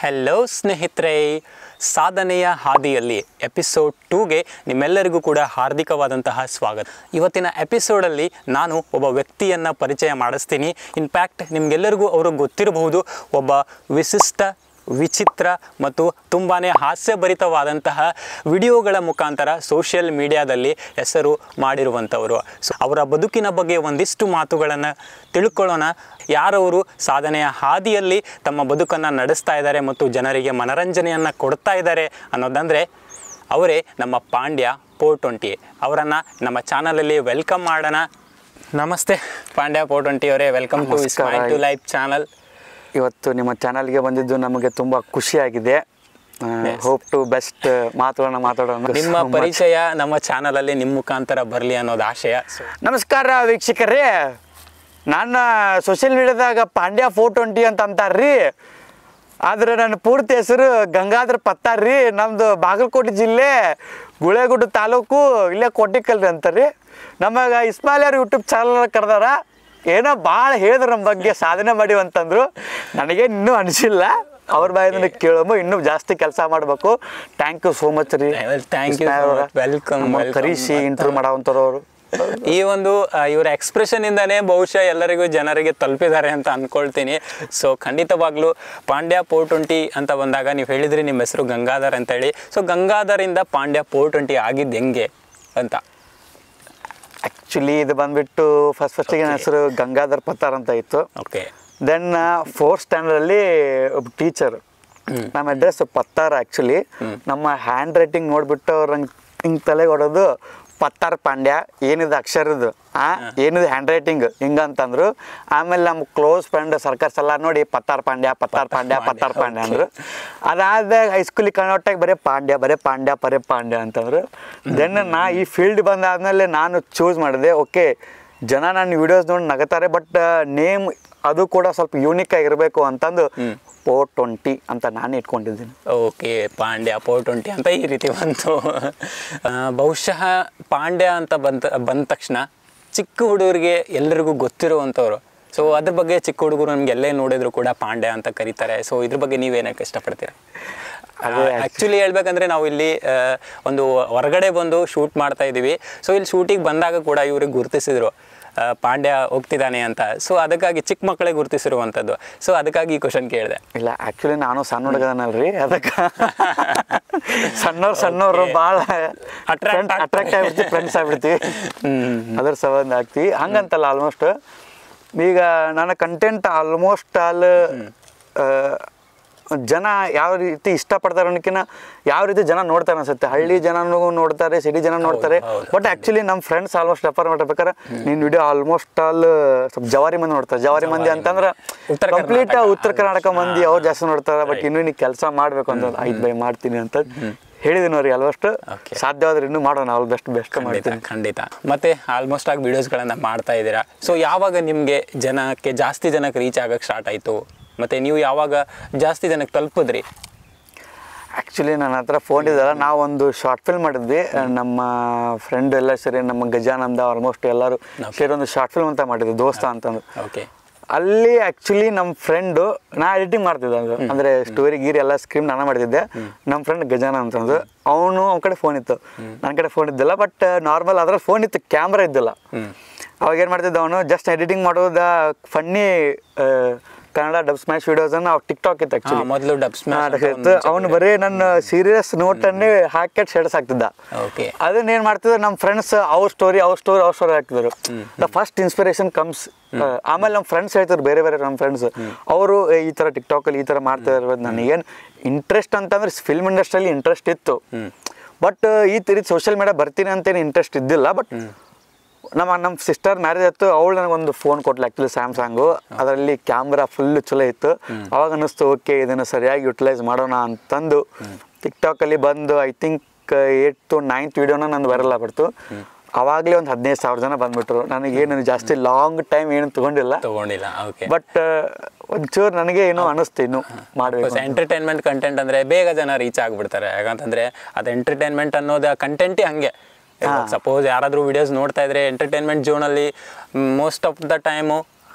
Hello ಸ್ನೇಹಿತರೆ ಸಾಧನೆಯ ಹಾದಿಯಲ್ಲಿ ಎಪಿಸೋಡ್ ಟೂಗೆ ನಿಮ್ಮೆಲ್ಲರಿಗೂ ಕೂಡ ಹಾರ್ದಿಕವಾದಂತಹ ಸ್ವಾಗತ ಇವತ್ತಿನ ಎಪಿಸೋಡಲ್ಲಿ ನಾನು ಒಬ್ಬ ವ್ಯಕ್ತಿಯನ್ನು ಪರಿಚಯ ಮಾಡಿಸ್ತೀನಿ ಇನ್ಫ್ಯಾಕ್ಟ್ ನಿಮಗೆಲ್ಲರಿಗೂ ಅವರು ಗೊತ್ತಿರಬಹುದು ಒಬ್ಬ ವಿಶಿಷ್ಟ ವಿಚಿತ್ರ ಮತ್ತು ತುಂಬಾ ಹಾಸ್ಯಭರಿತವಾದಂತಹ ವಿಡಿಯೋಗಳ ಮುಖಾಂತರ ಸೋಷಿಯಲ್ ಮೀಡಿಯಾದಲ್ಲಿ ಹೆಸರು ಮಾಡಿರುವಂಥವರು ಸೊ ಅವರ ಬದುಕಿನ ಬಗ್ಗೆ ಒಂದಿಷ್ಟು ಮಾತುಗಳನ್ನು ತಿಳ್ಕೊಳ್ಳೋಣ ಯಾರವರು ಸಾಧನೆಯ ಹಾದಿಯಲ್ಲಿ ತಮ್ಮ ಬದುಕನ್ನು ನಡೆಸ್ತಾ ಇದ್ದಾರೆ ಮತ್ತು ಜನರಿಗೆ ಮನರಂಜನೆಯನ್ನು ಕೊಡ್ತಾ ಇದ್ದಾರೆ ಅನ್ನೋದಂದರೆ ಅವರೇ ನಮ್ಮ ಪಾಂಡ್ಯ ಫೋರ್ ಟ್ವೆಂಟಿ ಅವರನ್ನು ನಮ್ಮ ಚಾನಲಲ್ಲಿ ವೆಲ್ಕಮ್ ಮಾಡೋಣ ನಮಸ್ತೆ ಪಾಂಡ್ಯ ಫೋರ್ ಟ್ವೆಂಟಿ ಅವರೇ ವೆಲ್ಕಮ್ ಟು ನಮಸ್ಕಾರ. ಸ್ಮೈಲ್ ಟು ಲೈಫ್ ಚಾನಲ್ ಇವತ್ತು ನಿಮ್ಮ ಚಾನಲ್ಗೆ ಬಂದಿದ್ದು ನಮಗೆ ತುಂಬ ಖುಷಿಯಾಗಿದೆ ಹೋಪ್ ಟು ಬೆಸ್ಟ್ ಮಾತುಗಳನ್ನ ಮಾತಾಡೋಣ ನಿಮ್ಮ So much. ಪರಿಚಯ ನಮ್ಮ ಚಾನಲಲ್ಲಿ ನಿಮ್ಮ ಮುಖಾಂತರ ಬರಲಿ ಅನ್ನೋದು ಆಶಯ So, ನಮಸ್ಕಾರ ವೀಕ್ಷಕರೇ ನಾನು ಸೋಷಿಯಲ್ ಮೀಡಿಯಾದಾಗ ಪಾಂಡ್ಯ ಫೋರ್ ಟ್ವೆಂಟಿ ಅಂತ ಅಂತಾರ್ರಿ ಆದ್ರೆ ನನ್ನ ಪೂರ್ತಿ ಹೆಸರು ಗಂಗಾಧರ್ ಪತ್ತಾರ್ ರೀ ನಮ್ಮದು ಬಾಗಲಕೋಟೆ ಜಿಲ್ಲೆ ಗುಳೇಗುಡ್ಡ ತಾಲೂಕು ಇಲ್ಲೇ ಕೋಟಿಕಲ್ರಿ ಅಂತಾರ್ರಿ ನಮಗೆ ಇಸ್ಮಾಯಿಲ್ ಯೂಟ್ಯೂಬ್ ಚಾನಲ್ ಕರೆದಾರ ಏನೋ ಭಾಳ ಹೇಳಿದ್ರು ನಮ್ಮ ಬಗ್ಗೆ ಸಾಧನೆ ಮಾಡಿವಿ ಅಂತಂದ್ರು ನನಗೆ ಇನ್ನೂ ಅನಿಸಿಲ್ಲ ಅವ್ರ ಬಾಯಿಂದ ಕೇಳೋಮು ಇನ್ನೂ ಜಾಸ್ತಿ ಕೆಲಸ ಮಾಡಬೇಕು ಥ್ಯಾಂಕ್ ಯು ಸೋ ಮಚ್ ರೀ Well, thank you so much. Welcome, welcome. ಕರೀಸಿ ಇಂಟರ್ವ್ಯೂ ಮಾಡೋವಂಥವ್ರು ಅವರು ಈ ಒಂದು ಆ, ಇವರ ಎಕ್ಸ್ಪ್ರೆಷನ್ ಇಂದಾನೇ ಬಹುಶಃ ಎಲ್ಲರಿಗೂ ಜನರಿಗೆ ತಲುಪಿದ್ದಾರೆ ಅಂತ ಅನ್ಕೊಳ್ತೀನಿ ಸೊ ಖಂಡಿತವಾಗ್ಲೂ ಪಾಂಡ್ಯ ಫೋರ್ ಟ್ವೆಂಟಿ ಅಂತ ಬಂದಾಗ ನೀವು ಹೇಳಿದ್ರಿ ನಿಮ್ಮ ಹೆಸರು ಗಂಗಾಧರ್ ಅಂತ ಹೇಳಿ ಸೊ ಗಂಗಾಧರಿಂದ ಪಾಂಡ್ಯ ಫೋರ್ ಟ್ವೆಂಟಿ ಆಗಿದ್ದು ಹೆಂಗೆ ಅಂತ ಆ್ಯಕ್ಚುಲಿ ಇದು ಬಂದ್ಬಿಟ್ಟು ಫಸ್ಟ್ ಫಸ್ಟಿಗೆ ನನ್ನ ಹೆಸರು ಗಂಗಾಧರ್ ಪತ್ತಾರ್ ಅಂತ ಇತ್ತು ಓಕೆ ದೆನ್ ಫೋರ್ತ್ ಸ್ಟ್ಯಾಂಡರ್ಡಲ್ಲಿ ಒಬ್ಬ ಟೀಚರ್ ನಮ್ಮ ಅಡ್ರೆಸ್ ಪತ್ತಾರ್ ಆ್ಯಕ್ಚುಲಿ ನಮ್ಮ ಹ್ಯಾಂಡ್ ರೈಟಿಂಗ್ ನೋಡ್ಬಿಟ್ಟು ಅವ್ರು ಹಂಗೆ ಹಿಂಗೆ ತಲೆಗೆ ಹೊಡೋದು ಪತ್ತಾರ್ ಪಾಂಡ್ಯ ಏನಿದೆ ಅಕ್ಷರದ್ದು ಆ ಏನಿದೆ ಹ್ಯಾಂಡ್ ರೈಟಿಂಗ್ ಹಿಂಗಂತಂದ್ರು ಆಮೇಲೆ ನಮ್ಮ ಕ್ಲೋಸ್ ಫ್ರೆಂಡ್ ಸರ್ಕರ್ಸ್ ಎಲ್ಲ ನೋಡಿ ಪತ್ತಾರ್ ಪಾಂಡ್ಯ ಪತ್ತಾರ್ ಪಾಂಡ್ಯ ಪತ್ತಾರ್ ಪಾಂಡ್ಯ ಅಂದರು ಅದಾದ್ಮೇಲೆ ಹೈಸ್ಕೂಲಿಗೆ ಕನ್ವರ್ಟಾಗಿ ಬರೀ ಪಾಂಡ್ಯ ಬರೀ ಪಾಂಡ್ಯ ಬರೀ ಪಾಂಡ್ಯ ಅಂತಂದ್ರು ದೆನ್ ನಾ ಈ ಫೀಲ್ಡ್ ಬಂದಾದ್ಮೇಲೆ ನಾನು ಚೂಸ್ ಮಾಡಿದೆ ಓಕೆ ಜನ ನನ್ನ ವಿಡಿಯೋಸ್ ನೋಡಿ ನಗತಾರೆ ಬಟ್ ನೇಮ್ ಅದು ಕೂಡ ಸ್ವಲ್ಪ ಯೂನಿಕ್ ಆಗಿರಬೇಕು ಅಂತಂದು ಫೋರ್ ಟ್ವೆಂಟಿ ಅಂತ ನಾನು ಇಟ್ಕೊಂಡಿದ್ದೀನಿ ಓಕೆ ಪಾಂಡ್ಯ ಫೋರ್ ಟ್ವೆಂಟಿ ಅಂತ ಈ ರೀತಿ ಬಂತು ಆ, ಬಹುಶಃ ಪಾಂಡ್ಯ ಅಂತ ಬಂದ ಬಂದ ತಕ್ಷಣ ಚಿಕ್ಕ ಹುಡುಗರಿಗೆ ಎಲ್ಲರಿಗೂ ಗೊತ್ತಿರುವಂಥವ್ರು ಸೊ ಅದ್ರ ಬಗ್ಗೆ ಚಿಕ್ಕ ಹುಡುಗರು ನಮ್ಗೆ ಎಲ್ಲೇ ನೋಡಿದ್ರು ಕೂಡ ಪಾಂಡ್ಯ ಅಂತ ಕರೀತಾರೆ ಸೊ ಇದ್ರ ಬಗ್ಗೆ ನೀವೇನಕ್ಕೆ ಇಷ್ಟಪಡ್ತೀರಾ ಅದೇ ಆ್ಯಕ್ಚುಲಿ ಹೇಳ್ಬೇಕಂದ್ರೆ ನಾವು ಇಲ್ಲಿ ಆ, ಒಂದು ಹೊರಗಡೆ ಬಂದು ಶೂಟ್ ಮಾಡ್ತಾ ಇದ್ದೀವಿ ಸೊ ಇಲ್ಲಿ ಶೂಟಿಗೆ ಬಂದಾಗ ಕೂಡ ಇವ್ರಿಗೆ ಗುರುತಿಸಿದ್ರು ಆ, ಪಾಂಡ್ಯ ಹೋಗ್ತಿದ್ದಾನೆ ಅಂತ ಸೊ ಅದಕ್ಕಾಗಿ ಚಿಕ್ಕ ಮಕ್ಕಳೇ ಗುರುತಿಸಿರುವಂಥದ್ದು ಸೊ ಅದಕ್ಕಾಗಿ ಈ ಕ್ವಶನ್ ಕೇಳಿದೆ ಇಲ್ಲ ಆ್ಯಕ್ಚುಲಿ ನಾನು ಸಣ್ಣ ಹುಡುಗನಲ್ರಿ ಅದಕ್ಕೆ ಸಣ್ಣವ್ರು ಸಣ್ಣವ್ರು ಭಾಳ Attract ಅಟ್ರಾಕ್ಟ್ ಆಗ್ಬಿಡ್ತೀವಿ ಫ್ರೆಂಡ್ಸ್ ಆಗ್ಬಿಡ್ತೀವಿ ಅದ್ರ ಸಂಬಂಧ ಆಗ್ತೀವಿ ಹಂಗಂತಲ್ಲ ಆಲ್ಮೋಸ್ಟ್ ಈಗ ನನ್ನ ಕಂಟೆಂಟ್ ಆಲ್ಮೋಸ್ಟ್ ಆಲ್ ಜನ ಯಾವ ರೀತಿ ಇಷ್ಟಪಡ್ತಾರೆ ಅನ್ನೋಕ್ಕಿಂತ ಯಾವ ರೀತಿ ಜನ ನೋಡ್ತಾರೆ ಅನ್ಸುತ್ತೆ ಹಳ್ಳಿ ಜನನೂ ನೋಡ್ತಾರೆ ಸಿಟಿ ಜನ ನೋಡ್ತಾರೆ ಹೌದು. ಬಟ್ ಆ್ಯಕ್ಚುಲಿ ನಮ್ಮ ಫ್ರೆಂಡ್ಸ್ ಆಲ್ಮೋಸ್ಟ್ ರೆಫರ್ ಮಾಡ್ಬೇಕಾರೆ ನಿನ್ನ ವಿಡಿಯೋ ಆಲ್ಮೋಸ್ಟ್ ಆಲ್ ಸ್ವಲ್ಪ ಜವಾರಿ ಮಂದಿ ನೋಡ್ತಾರೆ ಜವಾರಿ ಮಂದಿ ಅಂತಂದ್ರೆ ಉತ್ತರ ಕಂಪ್ಲೀಟ್ ಕರ್ನಾಟಕ. ಉತ್ತರ ಕರ್ನಾಟಕ ಮಂದಿ ಅವ್ರು ಜಾಸ್ತಿ ನೋಡ್ತಾರೆ ಬಟ್ ಇನ್ನೂ ನೀ ಕೆಲಸ ಮಾಡ್ಬೇಕು ಅಂತ ಐದು ಬೈ ಮಾಡ್ತೀನಿ ಅಂತ ಹೇಳಿದೀನಿ ಅವ್ರಿಗೆ ಆಲ್ಮೋಸ್ಟ್ Okay. ಸಾಧ್ಯವಾದ್ರೆ ಇನ್ನೂ ಮಾಡೋಣ ಆಲ್ ಬೆಸ್ಟ್ ಬೆಸ್ಟ್ ಖಂಡಿತ ಮಾಡ್ತೀನಿ ಖಂಡಿತ ಮತ್ತೆ ಆಲ್ಮೋಸ್ಟ್ ಆಗಿ ವಿಡಿಯೋಸ್ಗಳನ್ನ ಮಾಡ್ತಾ ಇದ್ದೀರಾ ಸೊ ಯಾವಾಗ ನಿಮಗೆ ಜನಕ್ಕೆ ಜಾಸ್ತಿ ಜನಕ್ಕೆ ರೀಚ್ ಆಗಕ್ಕೆ ಸ್ಟಾರ್ಟ್ ಆಯಿತು ಮತ್ತೆ ನೀವು ಯಾವಾಗ ಜಾಸ್ತಿ ಜನಕ್ಕೆ ತಲುಪಿದ್ರಿ ಆ್ಯಕ್ಚುಲಿ ನನ್ನ ಹತ್ರ ಫೋನ್ ಇದೆಲ್ಲ ನಾವು ಒಂದು ಶಾರ್ಟ್ ಫಿಲ್ಮ್ ಮಾಡಿದ್ವಿ ನಮ್ಮ ಫ್ರೆಂಡ್ ಎಲ್ಲ ಸೇರಿ ನಮ್ಮ ಗಜಾನಂದ ಆಲ್ಮೋಸ್ಟ್ ಎಲ್ಲರೂ ಸೇರಿ ಒಂದು ಶಾರ್ಟ್ ಫಿಲ್ಮ್ ಅಂತ ಮಾಡಿದ್ವಿ ದೋಸ್ತ ಅಂತಂದು ಓಕೆ ಅಲ್ಲಿ ಆ್ಯಕ್ಚುಲಿ ನಮ್ಮ ಫ್ರೆಂಡು ನಾ ಎಡಿಟಿಂಗ್ ಮಾಡ್ತಿದ್ದೆ ಅದು ಅಂದರೆ ಸ್ಟೋರಿ ಗೀರಿ ಎಲ್ಲ ಸ್ಕ್ರೀನ್ ನಾನು ಮಾಡಿದ್ದೆ ನಮ್ಮ ಫ್ರೆಂಡ್ ಗಜಾನ ಅಂತಂದು ಅವನು ಅವ್ನ ಕಡೆ ಫೋನ್ ಇತ್ತು ನನ್ನ ಕಡೆ ಫೋನ್ ಇದ್ದಿಲ್ಲ ಬಟ್ ನಾರ್ಮಲ್ ಅದ್ರಲ್ಲಿ ಫೋನ್ ಇತ್ತು ಕ್ಯಾಮ್ರಾ ಇದ್ದಿಲ್ಲ ಅವಾಗ ಏನು ಮಾಡ್ತಿದ್ದ ಅವನು ಜಸ್ಟ್ ಎಡಿಟಿಂಗ್ ಮಾಡೋದ ಫನ್ನಿ ಕನ್ನಡ ಡಬ್ ಸ್ಮ್ಯಾಶ್ ವಿಡಿಯೋಸನ್ನು ಅವ್ರು ಟಿಕ್ ಟಾಕ್ ಇತ್ತು ಆ್ಯಕ್ಚುಲಿ ಮೊದಲು ಡಬ್ ಅವನು ಬರೀ ನನ್ನ ಸೀರಿಯಸ್ ನೋಟನ್ನೇ ಹಾಕಿ ಶೇಡ್ಸ್ ಹಾಕ್ತಿದ್ದ ಓಕೆ ಅದನ್ನ ಏನ್ ಮಾಡ್ತಿದ್ರು ನಮ್ಮ ಫ್ರೆಂಡ್ಸ್ ಅವ್ರ ಸ್ಟೋರಿ ಅವ್ರ ಸ್ಟೋರಿ ಅವ್ರ ಸ್ಟೋರಿ ಹಾಕ್ತಿದ್ರು ದ ಫಸ್ಟ್ ಇನ್ಸ್ಪಿರೇಷನ್ ಕಮ್ಸ್ ಆಮೇಲೆ ನಮ್ಮ ಫ್ರೆಂಡ್ಸ್ ಹೇಳ್ತಾರೆ ಬೇರೆ ಬೇರೆ ನಮ್ಮ ಫ್ರೆಂಡ್ಸ್ ಅವರು ಈ ತರ ಟಿಕ್ ಟಾಕ್ ಅಲ್ಲಿ ಈ ತರ ಮಾಡ್ತಾ ಇರೋದು ನನಗೇನು ಇಂಟ್ರೆಸ್ಟ್ ಅಂತಂದ್ರೆ ಫಿಲ್ಮ್ ಇಂಡಸ್ಟ್ರಿಯಲ್ಲಿ ಇಂಟ್ರೆಸ್ಟ್ ಇತ್ತು ಬಟ್ ಈ ತೀರಿ ಸೋಷಿಯಲ್ ಮೀಡಿಯಾ ಬರ್ತೀನಿ ಅಂತೇನು ಇಂಟ್ರೆಸ್ಟ್ ಇದ್ದಿಲ್ಲ ಬಟ್ ನಮ್ಮ ನಮ್ಮ ಸಿಸ್ಟರ್ ಮ್ಯಾರೇಜ್ ಆಯ್ತು ಅವಳು ನನಗೊಂದು ಫೋನ್ ಕೊಟ್ಲು ಆ್ಯಕ್ಚುಲಿ ಸ್ಯಾಮ್ಸಂಗು ಅದರಲ್ಲಿ ಕ್ಯಾಮ್ರಾ ಫುಲ್ ಚಲೋ ಇತ್ತು ಅವಾಗ ಅನ್ನಿಸ್ತು ಓಕೆ ಇದನ್ನು ಸರಿಯಾಗಿ ಯುಟಿಲೈಸ್ ಮಾಡೋಣ ಅಂತಂದು ಟಿಕ್ಟಾಕಲ್ಲಿ ಬಂದು I think eight to ninth ವಿಡಿಯೋನ ನಂದು ವೈರಲ್ ಆಗ್ಬಿಡ್ತು ಅವಾಗಲೇ ಒಂದು ಹದಿನೈದು ಸಾವಿರ ಜನ ಬಂದ್ಬಿಟ್ರು ನನಗೇನು ಜಾಸ್ತಿ ಲಾಂಗ್ ಟೈಮ್ ಏನು ತೊಗೊಂಡಿಲ್ಲ ತಗೊಂಡಿಲ್ಲ ಓಕೆ ಬಟ್ ಒಂಚೂರು ನನಗೆ ಏನೋ ಅನ್ನಿಸ್ತು ಇನ್ನು ಮಾಡಬೇಕು ಎಂಟರ್ಟೈನ್ಮೆಂಟ್ ಕಂಟೆಂಟ್ ಅಂದ್ರೆ ಬೇಗ ಜನ ರೀಚ್ ಆಗ್ಬಿಡ್ತಾರೆ ಯಾಕಂತಂದ್ರೆ ಅದು ಎಂಟರ್ಟೈನ್ಮೆಂಟ್ ಅನ್ನೋದು ಕಂಟೆಂಟೇ ಹಂಗೆ ಸಪೋಸ್ ಯಾರಾದರೂ ವಿಡಿಯೋಸ್ ನೋಡ್ತಾ ಇದ್ರೆ ಎಂಟರ್ಟೈನ್ಮೆಂಟ್ ಜೋನಲ್ಲಿ ಮೋಸ್ಟ್ ಆಫ್ ದ ಟೈಮು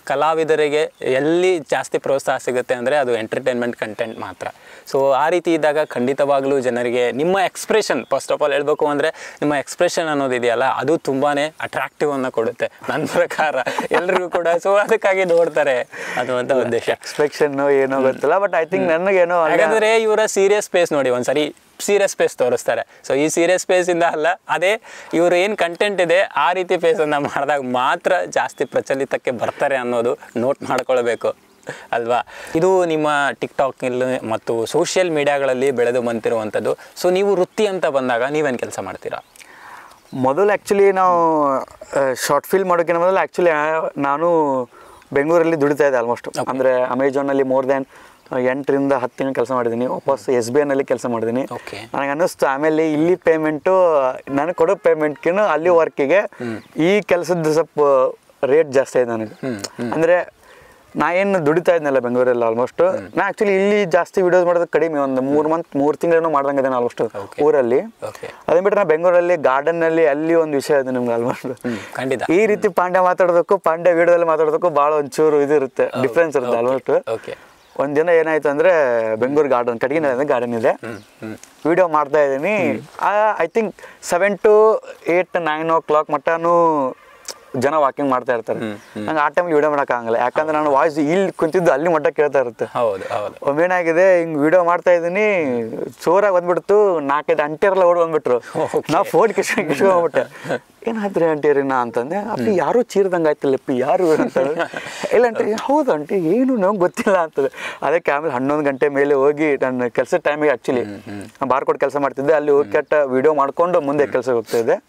ಕಲಾವಿದರಿಗೆ ಎಲ್ಲಿ ಜಾಸ್ತಿ ಪ್ರೋತ್ಸಾಹ ಸಿಗುತ್ತೆ ಅಂದರೆ ಅದು ಎಂಟರ್ಟೈನ್ಮೆಂಟ್ ಕಂಟೆಂಟ್ ಮಾತ್ರ ಸೊ ಆ ರೀತಿ ಇದ್ದಾಗ ಖಂಡಿತವಾಗ್ಲೂ ಜನರಿಗೆ ನಿಮ್ಮ ಎಕ್ಸ್ಪ್ರೆಷನ್ ಫಸ್ಟ್ ಆಫ್ ಆಲ್ ಹೇಳ್ಬೇಕು ಅಂದರೆ ನಿಮ್ಮ ಎಕ್ಸ್ಪ್ರೆಷನ್ ಅನ್ನೋದಿದೆಯಲ್ಲ ಅದು ತುಂಬಾ ಅಟ್ರಾಕ್ಟಿವ್ ಅನ್ನು ಕೊಡುತ್ತೆ ನನ್ನ ಪ್ರಕಾರ ಎಲ್ರಿಗೂ ಕೂಡ ಸೊ ಅದಕ್ಕಾಗಿ ನೋಡ್ತಾರೆ ಅನ್ನುವಂಥ ಉದ್ದೇಶ ಎಕ್ಸ್ಪೆಕ್ಷನ್ ಏನೋ ಗೊತ್ತಿಲ್ಲ ಬಟ್ ಐ ಥಿಂಕ್ ನನಗೇನೋ ಅಲ್ಲೇ- ಯಾಕಂದ್ರೆ ಇವರ ಸೀರಿಯಸ್ ಫೇಸ್ ನೋಡಿ ಒಂದ್ಸರಿ ಸೀರಿಯಸ್ ಫೇಸ್ ತೋರಿಸ್ತಾರೆ ಸೊ ಈ ಸೀರಿಯಸ್ ಫೇಸ್ ಇಂದ ಅಲ್ಲ ಅದೇ ಇವ್ರು ಏನು ಕಂಟೆಂಟ್ ಇದೆ ಆ ರೀತಿ ಫೇಸ್ ಅನ್ನ ಮಾಡಿದಾಗ ಮಾತ್ರ ಜಾಸ್ತಿ ಪ್ರಚಲಿತಕ್ಕೆ ಬರ್ತಾರೆ ಅನ್ನೋದು ನೋಟ್ ಮಾಡ್ಕೊಳ್ಬೇಕು ಅಲ್ವಾ ಇದು ನಿಮ್ಮ ಟಿಕ್ಟಾಕ್ ಮತ್ತು ಸೋಷಿಯಲ್ ಮೀಡಿಯಾಗಳಲ್ಲಿ ಬೆಳೆದು ಬಂತಿರುವಂಥದ್ದು ಸೊ ನೀವು ವೃತ್ತಿ ಅಂತ ಬಂದಾಗ ನೀವೇನು ಕೆಲಸ ಮಾಡ್ತೀರಾ ಮೊದಲು ಆ್ಯಕ್ಚುಲಿ ನಾವು ಶಾರ್ಟ್ ಫಿಲ್ಮ್ ಮಾಡೋಕ್ಕಿಂತ ಮೊದಲು ಆ್ಯಕ್ಚುಲಿ ನಾನು ಬೆಂಗಳೂರಲ್ಲಿ ದುಡಿತಾ ಇದ್ದೆ ಆಲ್ಮೋಸ್ಟ್ ಅಂದರೆ ಅಮೆಝಾನಲ್ಲಿ ಮೋರ್ ದ್ಯಾನ್ ಎಂಟರಿಂದ ಹತ್ತು ತಿಂಗಳು ಕೆಲಸ ಮಾಡಿದ್ದೀನಿ ವಾಪಸ್ ಎಸ್ ಬಿ ಐನಲ್ಲಿ ಕೆಲಸ ಮಾಡಿದ್ದೀನಿ Okay. ನನಗೆ ಅನ್ನಿಸ್ತು ಆಮೇಲೆ ಇಲ್ಲಿ ಪೇಮೆಂಟು ನನಗೆ ಕೊಡೋ ಪೇಮೆಂಟ್ಗಿನ ಅಲ್ಲಿ ವರ್ಕಿಗೆ ಈ ಕೆಲಸದ ಸ್ವಲ್ಪ ರೇಟ್ ಜಾಸ್ತಿ ಇದೆ ನನಗೆ ಅಂದರೆ ನಾ ಏನು ದುಡಿತಾ ಇದ್ನಲ್ಲ ಬೆಂಗಳೂರಲ್ಲಿ ಆಲ್ಮೋಸ್ಟ್ ನಾ ಆ್ಯಕ್ಚುಲಿ ಇಲ್ಲಿ ಜಾಸ್ತಿ ವಿಡಿಯೋಸ್ ಮಾಡೋದು ಕಡಿಮೆ ಒಂದು ಮೂರು ಮಂತ್ ಮೂರು ತಿಂಗಳೇನೋ ಮಾಡ್ದಂಗೆ ಇದ್ದೇನೆ ಆಲ್ಮೋಸ್ಟ್ Okay. ಊರಲ್ಲಿ ಓಕೆ ಅದನ್ನ ಬಿಟ್ಟರೆ ನಾ ಬೆಂಗಳೂರಲ್ಲಿ ಗಾರ್ಡನ್ನಲ್ಲಿ ಅಲ್ಲಿ ಒಂದು ವಿಷಯ ಇದೆ ನಿಮ್ಗೆ ಆಲ್ಮೋಸ್ಟ್ ಖಂಡಿತ ಈ ರೀತಿ ಪಾಂಡ್ಯ ಮಾತಾಡೋದಕ್ಕೂ ಪಾಂಡ್ಯ ವಿಡಿಯೋದಲ್ಲಿ ಮಾತಾಡೋದಕ್ಕೂ ಭಾಳ ಒಂಚೂರು ಇದು ಇರುತ್ತೆ ಡಿಫ್ರೆನ್ಸ್ ಇರುತ್ತೆ ಆಲ್ಮೋಸ್ಟ್ ಓಕೆ ಒಂದಿನ ಏನಾಯ್ತು ಅಂದ್ರೆ ಬೆಂಗಳೂರು ಗಾರ್ಡನ್ ಕಟಗಿನ ಗಾರ್ಡನ್ ಇದೆ ವಿಡಿಯೋ ಮಾಡ್ತಾ ಇದ್ದೀನಿ I think seven to eight nine o'clock ಮಟ್ಟನೂ ಜನ ವಾಕಿಂಗ್ ಮಾಡ್ತಾ ಇರ್ತಾರೆ ನಂಗೆ ಆ ಟೈಮಲ್ಲಿ ವಿಡಿಯೋ ಮಾಡೋಕ್ಕಾಗಲ್ಲ ಯಾಕಂದ್ರೆ ನಾನು ವಾಯ್ಸ್ ಇಲ್ಲಿ ಕುಂತಿದ್ದು ಅಲ್ಲಿ ಮಟ್ಟ ಕೇಳ್ತಾ ಇರುತ್ತೆ ಹೌದು ಹೌದು ಒಮ್ಮೆ ಏನಾಗಿದೆ ಹಿಂಗ್ ವಿಡಿಯೋ ಮಾಡ್ತಾ ಇದ್ದೀನಿ ಜೋರಾಗಿ ಬಂದ್ಬಿಡ್ತು ನಾಲ್ಕೈದು ಅಂಟಿಯರೆಲ್ಲ ಓಡಿ ಬಂದ್ಬಿಟ್ರು ನಾ ಫೋನ್ ಕಿಶನ್ ಕಿಸ್ಕೊಂಡ್ಬಿಟ್ಟೆ ಏನಾದ್ರಿ ಅಂಟಿಯರಿ ನಾ ಅಂತಂದೆ ಅಪ್ಪಿ ಯಾರು ಚೀರ್ದಂಗೆ ಆಯ್ತಲ್ಲಪ್ಪಿ ಯಾರು ಇವ್ರು ಅಂತ ಇಲ್ಲ ಅಂಟಿ ಹೌದು ಅಂಟಿ ಏನು ನಮ್ಗೆ ಗೊತ್ತಿಲ್ಲ ಅಂತದೆ ಅದಕ್ಕೆ ಆಮೇಲೆ ಹನ್ನೊಂದು ಗಂಟೆ ಮೇಲೆ ಹೋಗಿ ನನ್ನ ಕೆಲಸದ ಟೈಮಿಗೆ ಆ್ಯಕ್ಚುಲಿ ಬಾರ್ ಕೊಟ್ಟು ಕೆಲಸ ಮಾಡ್ತಿದ್ದೆ ಅಲ್ಲಿ ಹೋಗಿ ಕೆಟ್ಟ ವಿಡಿಯೋ ಮಾಡ್ಕೊಂಡು ಮುಂದೆ ಕೆಲಸಕ್ಕೆ ಹೋಗ್ತಾ ಇದ್ದೆ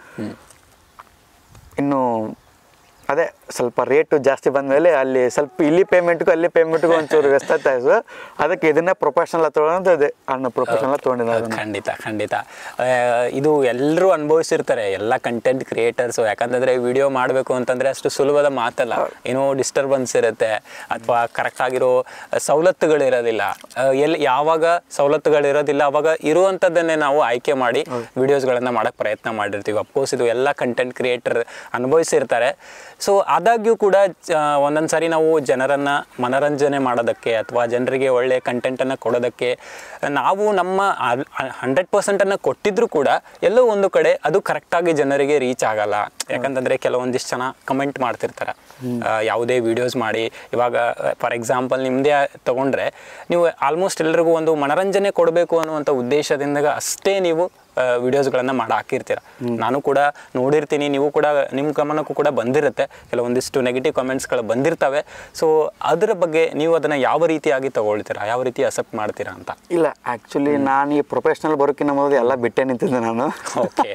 ಇನ್ನು ಅದೇ ಸ್ವಲ್ಪ ರೇಟು ಜಾಸ್ತಿ ಬಂದಮೇಲೆ ಅಲ್ಲಿ ಸ್ವಲ್ಪ ಇಲ್ಲಿ ಪೇಮೆಂಟ್ಗೂ ಅಲ್ಲಿ ಪೇಮೆಂಟ್ಗೂ ಒಂಚೂರು ವ್ಯಸ್ತತೆ ಆಯ್ತು ಅದಕ್ಕೆ ಇದನ್ನೇ ಪ್ರೊಫೆಷನಲ್ ತೊಗೊಳೋದು ಅದೇ ಅನ್ನ ಪ್ರೊಫೆಷನಲ್ ತೊಗೊಂಡಿದ್ದೆ ಅದನ್ನ ಖಂಡಿತ ಖಂಡಿತ ಆ, ಇದು ಎಲ್ಲರೂ ಅನುಭವಿಸಿರ್ತಾರೆ ಎಲ್ಲ ಕಂಟೆಂಟ್ ಕ್ರಿಯೇಟರ್ಸು ಯಾಕಂತಂದ್ರೆ ವಿಡಿಯೋ ಮಾಡಬೇಕು ಅಂತಂದ್ರೆ ಅಷ್ಟು ಸುಲಭದ ಮಾತಲ್ಲ ಏನೋ ಡಿಸ್ಟರ್ಬೆನ್ಸ್ ಇರುತ್ತೆ ಅಥವಾ ಕರೆಕ್ಟ್ ಆಗಿರೋ ಸವಲತ್ತುಗಳಿರೋದಿಲ್ಲ ಆ, ಎಲ್ಲಿ ಯಾವಾಗ ಸವಲತ್ತುಗಳಿರೋದಿಲ್ಲ ಅವಾಗ ಇರುವಂಥದ್ದನ್ನೇ ನಾವು ಆಯ್ಕೆ ಮಾಡಿ ವಿಡಿಯೋಸ್ಗಳನ್ನು ಮಾಡೋಕ್ಕೆ ಪ್ರಯತ್ನ ಮಾಡಿರ್ತೀವಿ ಅಫ್ಕೋರ್ಸ್ ಇದು ಎಲ್ಲ ಕಂಟೆಂಟ್ ಕ್ರಿಯೇಟರ್ ಅನುಭವಿಸಿರ್ತಾರೆ ಸೊ ಆದಾಗ್ಯೂ ಕೂಡ ಆ, ಒಂದೊಂದು ಸಾರಿ ನಾವು ಜನರನ್ನು ಮನರಂಜನೆ ಮಾಡೋದಕ್ಕೆ ಅಥವಾ ಜನರಿಗೆ ಒಳ್ಳೆ ಕಂಟೆಂಟನ್ನು ಕೊಡೋದಕ್ಕೆ ನಾವು ನಮ್ಮ ಹಂಡ್ರೆಡ್ ಪರ್ಸೆಂಟನ್ನು ಕೊಟ್ಟಿದ್ರೂ ಕೂಡ ಎಲ್ಲೋ ಒಂದು ಕಡೆ ಅದು ಕರೆಕ್ಟಾಗಿ ಜನರಿಗೆ ರೀಚ್ ಆಗಲ್ಲ ಯಾಕಂತಂದರೆ ಕೆಲವೊಂದಿಷ್ಟು ಜನ ಕಮೆಂಟ್ ಮಾಡ್ತಿರ್ತಾರೆ ಆ, ಯಾವುದೇ ವಿಡಿಯೋಸ್ ಮಾಡಿ ಇವಾಗ ಫಾರ್ ಎಕ್ಸಾಂಪಲ್ ನಿಮ್ಮದೇ ತಗೊಂಡ್ರೆ ನೀವು ಆಲ್ಮೋಸ್ಟ್ ಎಲ್ರಿಗೂ ಒಂದು ಮನರಂಜನೆ ಕೊಡಬೇಕು ಅನ್ನುವಂಥ ಉದ್ದೇಶದಿಂದ ಅಷ್ಟೇ ನೀವು ವಿಡಿಯೋಸ್ಗಳನ್ನು ಮಾಡಿ ಹಾಕಿರ್ತೀರ ನಾನು ಕೂಡ ನೋಡಿರ್ತೀನಿ ನೀವು ಕೂಡ ನಿಮ್ಮ ಗಮನಕ್ಕೂ ಕೂಡ ಬಂದಿರುತ್ತೆ ಕೆಲವೊಂದಿಷ್ಟು ನೆಗೆಟಿವ್ ಕಮೆಂಟ್ಸ್ಗಳು ಬಂದಿರ್ತವೆ ಸೊ ಅದರ ಬಗ್ಗೆ ನೀವು ಅದನ್ನು ಯಾವ ರೀತಿಯಾಗಿ ತಗೊಳ್ತೀರಾ ಯಾವ ರೀತಿ ಅಕ್ಸೆಪ್ಟ್ ಮಾಡ್ತೀರಾ ಅಂತ ಇಲ್ಲ ಆ್ಯಕ್ಚುಲಿ ನಾನು ಈ ಪ್ರೊಫೆಷನಲ್ ಬರೋಕ್ಕಿಂತ ಮೊದಲು ಎಲ್ಲ ಬಿಟ್ಟೆ ನಿಂತಿದ್ದೆ ನಾನು ಓಕೆ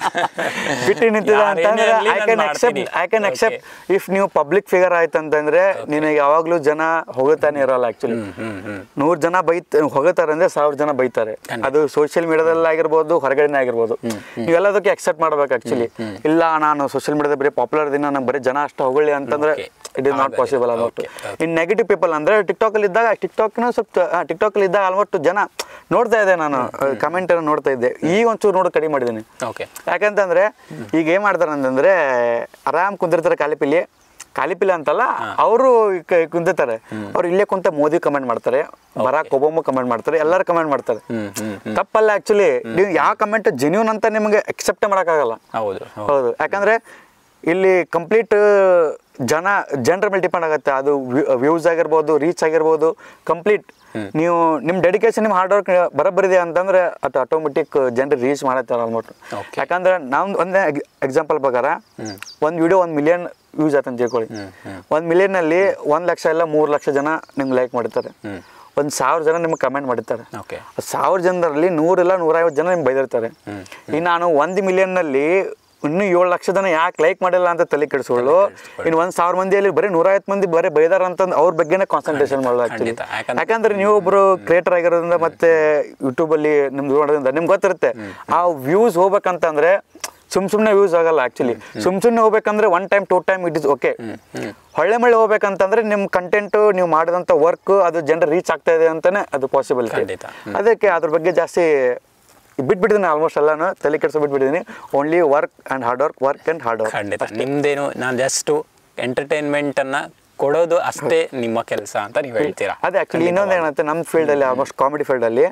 ಬಿಟ್ಟು ನಿಂತಿದ್ದೆ ಯಾರೇನೇ ಅಂತಂದ್ರೆ ಇರ್ಲಿ, ಐ ನಾನ್ ಕ್ಯಾನ್ ಅಕ್ಸೆಪ್ಟ್ ಮಾಡ್ತೀನಿ. ಐ ಕ್ಯಾನ್ ಅಕ್ಸೆಪ್ಟ್ ಇಫ್ ನೀವು ಪಬ್ಲಿಕ್ ಫಿಗರ್ ಆಯ್ತು ಅಂತಂದ್ರೆ ನಿನಗೆ ಯಾವಾಗಲೂ ಜನ ಹೋಗುತ್ತಾನೆ ಇರಲ್ಲ ಆ್ಯಕ್ಚುಲಿ ಹ್ಮ್ ಹ್ಮ್ ನೂರು ಜನ ಬೈತ ಹೋಗುತ್ತಾರೆ ಅಂದ್ರೆ ಸಾವಿರ ಜನ ಬೈತಾರೆ ಅದು ಸೋಷಿಯಲ್ ಮೀಡಿಯಾದಲ್ಲಿ ಆಗಿರ್ಬೋದು ಹೊರಗಡೆನೇ ಆಗಿರ್ಬೋದು ನೀವೆಲ್ಲದಕ್ಕೆ ಅಕ್ಸೆಪ್ಟ್ ಮಾಡ್ಬೇಕು ಆಕ್ಚುಲಿ ಇಲ್ಲ ನಾನು ಸೋಷಿಯಲ್ ಮೀಡಿಯಾದ ಬರೀ ಪಾಪ್ಯುಲರ್ ದಿನ ನಂಗೆ ಬರೀ ಜನ ಅಷ್ಟು ಹೊಗಳಿ ಅಂತಂದ್ರೆ Okay. ಇಟ್ ಇಸ್ ನಾಟ್ ಆಗಲ್ಲ. Possible almost Okay, okay. In negative people ಅಂದ್ರೆ ಟಿಕ್ಟಾಕ್ ಅಲ್ಲಿ ಇದ್ದಾಗ ಟಿಕ್ಟಾಕ್ನ ಸ್ವಲ್ಪ ಟಿಕ್ಟಾಕ್ ಅಲ್ಲಿ ಇದ್ದಾಗ ಆಲ್ಮೋಸ್ಟ್ ಜನ ನೋಡ್ತಾ ಇದ್ದೆ ನಾನು ಕಮೆಂಟ್ ನೋಡ್ತಾ ಇದ್ದೆ ಈಗ ಒಂಚೂರು ನೋಡೋದು ಕಡಿಮೆ ಮಾಡಿದ್ದೀನಿ ಓಕೆ ಯಾಕಂತಂದ್ರೆ ಈಗ ಏನ್ ಮಾಡ್ತಾರೆ ಅಂತಂದ್ರೆ ಆರಾಮ್ ಕುಂದಿರ್ತಾರೆ ಕಾಲಿಪಿಲಿ ಕಾಲಿಪಿಲಿ ಅಂತಲ್ಲ ಅವರು ಕುಂದಿರ್ತಾರೆ ಅವ್ರು ಇಲ್ಲೇ ಕುಂತ ಮೋದಿ ಕಮೆಂಟ್ ಮಾಡ್ತಾರೆ ಬರಾಕ್ ಒಬಾಮ ಕಮೆಂಟ್ ಮಾಡ್ತಾರೆ ಎಲ್ಲರೂ ಕಮೆಂಟ್ ಮಾಡ್ತಾರೆ ಹ್ಮ್ ಹ್ಮ್ ಹ್ಮ್ ತಪ್ಪಲ್ಲ ಆಕ್ಚುಲಿ ನೀವು ಯಾವ ಕಮೆಂಟ್ ಜೆನ್ಯೂನ್ ಅಂತ ನಿಮಗೆ ಅಕ್ಸೆಪ್ಟ್ ಮಾಡೋಕ್ಕಾಗಲ್ಲ ಹೌದು ಹೌದು ಹೌದು ಯಾಕಂದ್ರೆ ಇಲ್ಲಿ ಕಂಪ್ಲೀಟ್ ಜನ ಜನರ ಮೇಲೆ ಡಿಪೆಂಡ್ ಆಗುತ್ತೆ ಅದು ವ್ಯೂಸ್ ಆಗಿರ್ಬೋದು ರೀಚ್ ಆಗಿರ್ಬೋದು ಕಂಪ್ಲೀಟ್ ನೀವು ನಿಮ್ಮ ಡೆಡಿಕೇಶನ್ ನಿಮ್ಮ ಹಾರ್ಡ್ ವರ್ಕ್ ಬರೋಬ್ಬರಿದೆ ಅಂತಂದ್ರೆ ಅದು ಆಟೋಮೆಟಿಕ್ ಜನರಿಗೆ ರೀಚ್ ಮಾಡತ್ತೆ ಆಲ್ಮೋಸ್ಟ್ Okay. ಯಾಕಂದ್ರೆ ನಾವು ಒಂದೇ ಎಕ್ಸಾಂಪಲ್ ಪ್ರಕಾರ ಒಂದು ವಿಡಿಯೋ ಒಂದು ಮಿಲಿಯನ್ ಯೂಸ್ ಆಯ್ತು ಅಂತ ತಿಳ್ಕೊಳ್ಳಿ ಒಂದು ಮಿಲಿಯನ್ನಲ್ಲಿ ಒಂದು ಲಕ್ಷ ಇಲ್ಲ ಮೂರು ಲಕ್ಷ ಜನ ನಿಮ್ಗೆ ಲೈಕ್ ಮಾಡಿರ್ತಾರೆ ಒಂದು ಸಾವಿರ ಜನ ನಿಮ್ಗೆ ಕಮೆಂಟ್ ಮಾಡಿರ್ತಾರೆ ಓಕೆ ಸಾವಿರ ಜನರಲ್ಲಿ ನೂರಿಲ್ಲ ನೂರೈವತ್ತು ಜನ ನಿಮ್ಗೆ ಬೈದಿರ್ತಾರೆ ಈಗ ನಾನು ಒಂದು ಮಿಲಿಯನ್ನಲ್ಲಿ ಇನ್ನೂ ಏಳು ಲಕ್ಷ ಜನ ಯಾಕೆ ಲೈಕ್ ಮಾಡಿಲ್ಲ ಅಂತ ತಲೆ ಕೆಡಿಸ್ಕೊಳ್ಳು ಇನ್ನು ಒಂದು ಸಾವಿರ ಮಂದಿಯಲ್ಲಿ ಬರೀ ನೂರೈವತ್ತು ಮಂದಿ ಬರೀ ಬೈದಾರ ಅಂತಂದು ಅವ್ರ ಬಗ್ಗೆನೇ ಕಾನ್ಸಂಟ್ರೇಷನ್ ಮಾಡೋದು ಆ್ಯಕ್ಚುಲಿ ಖಂಡಿತ. ಯಾಕಂದ್ರೆ- ಯಾಕಂದ್ರೆ ನೀವು ಒಬ್ರು ಕ್ರಿಯೇಟರ್ ಆಗಿರೋದ್ರಿಂದ ಮತ್ತೆ ಯೂಟ್ಯೂಬಲ್ಲಿ ನಿಮ್ದು ಮಾಡೋದ್ರಿಂದ ನಿಮ್ಗೆ ಗೊತ್ತಿರುತ್ತೆ ಆ ವ್ಯೂಸ್ ಹೋಗ್ಬೇಕಂತಂದ್ರೆ ಸುಮ್ ಸುಮ್ಮನೆ ವ್ಯೂಸ್ ಆಗಲ್ಲ ಆ್ಯಕ್ಚುಲಿ ಸುಮ್ ಸುಮ್ಮನೆ ಹೋಗ್ಬೇಕಂದ್ರೆ one time two time it is okay ಹೊಳ್ಳೆ ಮಳೆ ಹೋಗ್ಬೇಕಂತಂದ್ರೆ ನಿಮ್ಮ ಕಂಟೆಂಟು ನೀವು ಮಾಡಿದಂಥ ವರ್ಕ್ ಅದು ಜನರು ರೀಚ್ ಆಗ್ತಾ ಇದೆ ಅಂತಾನೆ ಅದು ಪಾಸಿಬಲ್ ಖಂಡಿತ. ಅದಕ್ಕೆ ಅದ್ರ ಬಗ್ಗೆ ಜಾಸ್ತಿ ಬಿಟ್ಬಿಟ್ಟಿದ್ದೀನಿ ಆಲ್ಮೋಸ್ಟ್ ಎಲ್ಲಾನು ತಲೆ ಕೆಡಿಸೋ ಬಿಟ್ಬಿಟ್ಟಿದ್ದೀನಿ only work and hard work work and hard work ಖಂಡಿತ ನಿಮ್ದೇನು ನಾನು ಜಸ್ಟು ಎಂಟರ್ಟೈನ್ಮೆಂಟನ್ನು ಕೊಡೋದು ಅಷ್ಟೇ ನಿಮ್ಮ ಕೆಲಸ ಅಂತ ನೀವು ಹೇಳ್ತೀರಾ ಅದೇ ಆ್ಯಕ್ಚುಲಿ ಇನ್ನೊಂದು ಏನಂತೆ ನಮ್ಮ ಫೀಲ್ಡಲ್ಲಿ ಆಲ್ಮೋಸ್ಟ್ ಕಾಮಿಡಿ ಫೀಲ್ಡಲ್ಲಿ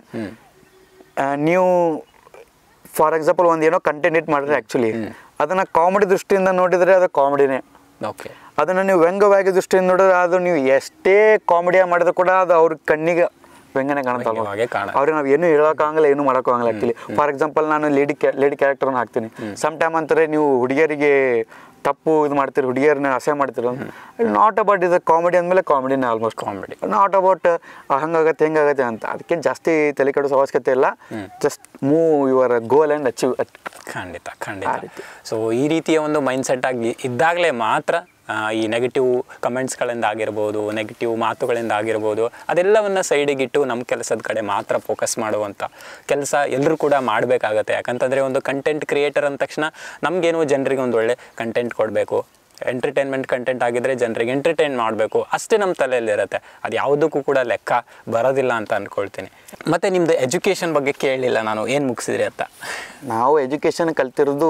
ನೀವು ಫಾರ್ ಎಕ್ಸಾಂಪಲ್ ಒಂದು ಏನೋ ಕಂಟೆಂಟ್ ಇಟ್ ಮಾಡಿದ್ರೆ ಆ್ಯಕ್ಚುಲಿ ಅದನ್ನು ಕಾಮಿಡಿ ದೃಷ್ಟಿಯಿಂದ ನೋಡಿದರೆ ಅದು ಕಾಮಿಡಿನೇ ಓಕೆ ಅದನ್ನು ನೀವು ವ್ಯಂಗ್ಯವಾಗಿ ದೃಷ್ಟಿಯಿಂದ ನೋಡಿದ್ರೆ ಅದು ನೀವು ಎಷ್ಟೇ ಕಾಮಿಡಿಯ ಮಾಡಿದ್ರು ಕೂಡ ಅದು ಅವ್ರ ಕಣ್ಣಿಗೆ ವ್ಯಂಗ್ಯನೇ ಕಾಣುತ್ತಲ್ವ ವ್ಯಂಗ್ಯವಾಗೇ ಕಾಣುತ್ತೆ. ಅವ್ರಿಗೆ ನಾವು ಏನು ಹೇಳೋಕ್ಕಾಗಲ್ಲ ಏನು ಮಾಡೋಕ್ಕಾಗಲ್ಲ ಆ್ಯಕ್ಚುಲಿ ಫಾರ್ ಎಕ್ಸಾಂಪಲ್ ನಾನು ಲೇಡಿ ಕ್ಯಾ ಲೇಡಿ ಕ್ಯಾರೆಕ್ಟರ್ನ ಹಾಕ್ತೀನಿ ಸಮ್ ಟೈಮ್ ಅಂತಾರೆ ನೀವು ಹುಡುಗಿಯರಿಗೆ ತಪ್ಪು ಇದು ಮಾಡ್ತೀರಿ ಹುಡುಗಿಯರನ್ನ ಅಸಹ್ಯ ಮಾಡ್ತೀರ ನಾಟ್ ಅಬೌಟ್ ಇದು ಕಾಮಿಡಿ ಅಂದಮೇಲೆ ಕಾಮಿಡಿನೇ ಆಲ್ಮೋಸ್ಟ್ Comedy. ನಾಟ್ ಅಬೌಟ್ ಹಂಗಾಗತ್ತೆ ಹೆಂಗಾಗತ್ತೆ ಅಂತ ಅದಕ್ಕೆ ಜಾಸ್ತಿ ತಲೆ ಕೆಡಿಸೋ ಅವಶ್ಯಕತೆ ಇಲ್ಲ just move your goal and achieve ಖಂಡಿತ ಆ ಖಂಡಿತ ರೀತಿ. ಸೊ ಈ ರೀತಿಯ ಒಂದು ಮೈಂಡ್ ಸೆಟ್ ಆಗಿ ಇದ್ದಾಗಲೇ ಮಾತ್ರ ಆ, ಈ ನೆಗೆಟಿವ್ ಕಮೆಂಟ್ಸ್ಗಳಿಂದ ಆಗಿರ್ಬೋದು ನೆಗೆಟಿವ್ ಮಾತುಗಳಿಂದ ಆಗಿರ್ಬೋದು ಅದೆಲ್ಲವನ್ನ ಸೈಡಿಗಿಟ್ಟು ನಮ್ಮ ಕೆಲಸದ ಕಡೆ ಮಾತ್ರ ಫೋಕಸ್ ಮಾಡುವಂಥ ಕೆಲಸ ಎಲ್ಲರೂ ಕೂಡ ಮಾಡಬೇಕಾಗತ್ತೆ ಯಾಕಂತಂದರೆ ಒಂದು ಕಂಟೆಂಟ್ ಕ್ರಿಯೇಟರ್ ಅಂದ ತಕ್ಷಣ ನಮಗೇನು ಜನರಿಗೆ ಒಂದು ಒಳ್ಳೆ ಕಂಟೆಂಟ್ ಕೊಡಬೇಕು ಎಂಟರ್ಟೈನ್ಮೆಂಟ್ ಕಂಟೆಂಟ್ ಆಗಿದ್ರೆ ಜನರಿಗೆ ಎಂಟರ್ಟೈನ್ ಮಾಡಬೇಕು ಅಷ್ಟೇ ನಮ್ಮ ತಲೆಯಲ್ಲಿರುತ್ತೆ ಅದು ಯಾವುದಕ್ಕೂ ಕೂಡ ಲೆಕ್ಕ ಬರೋದಿಲ್ಲ ಅಂತ ಅಂದ್ಕೊಳ್ತೀನಿ ಮತ್ತು ನಿಮ್ಮದು ಎಜುಕೇಷನ್ ಬಗ್ಗೆ ಕೇಳಲಿಲ್ಲ ನಾನು ಏನು ಮುಗಿಸಿದ್ರಿ ಅಂತ ನಾವು ಎಜುಕೇಶನ್ ಕಲ್ತಿರೋದು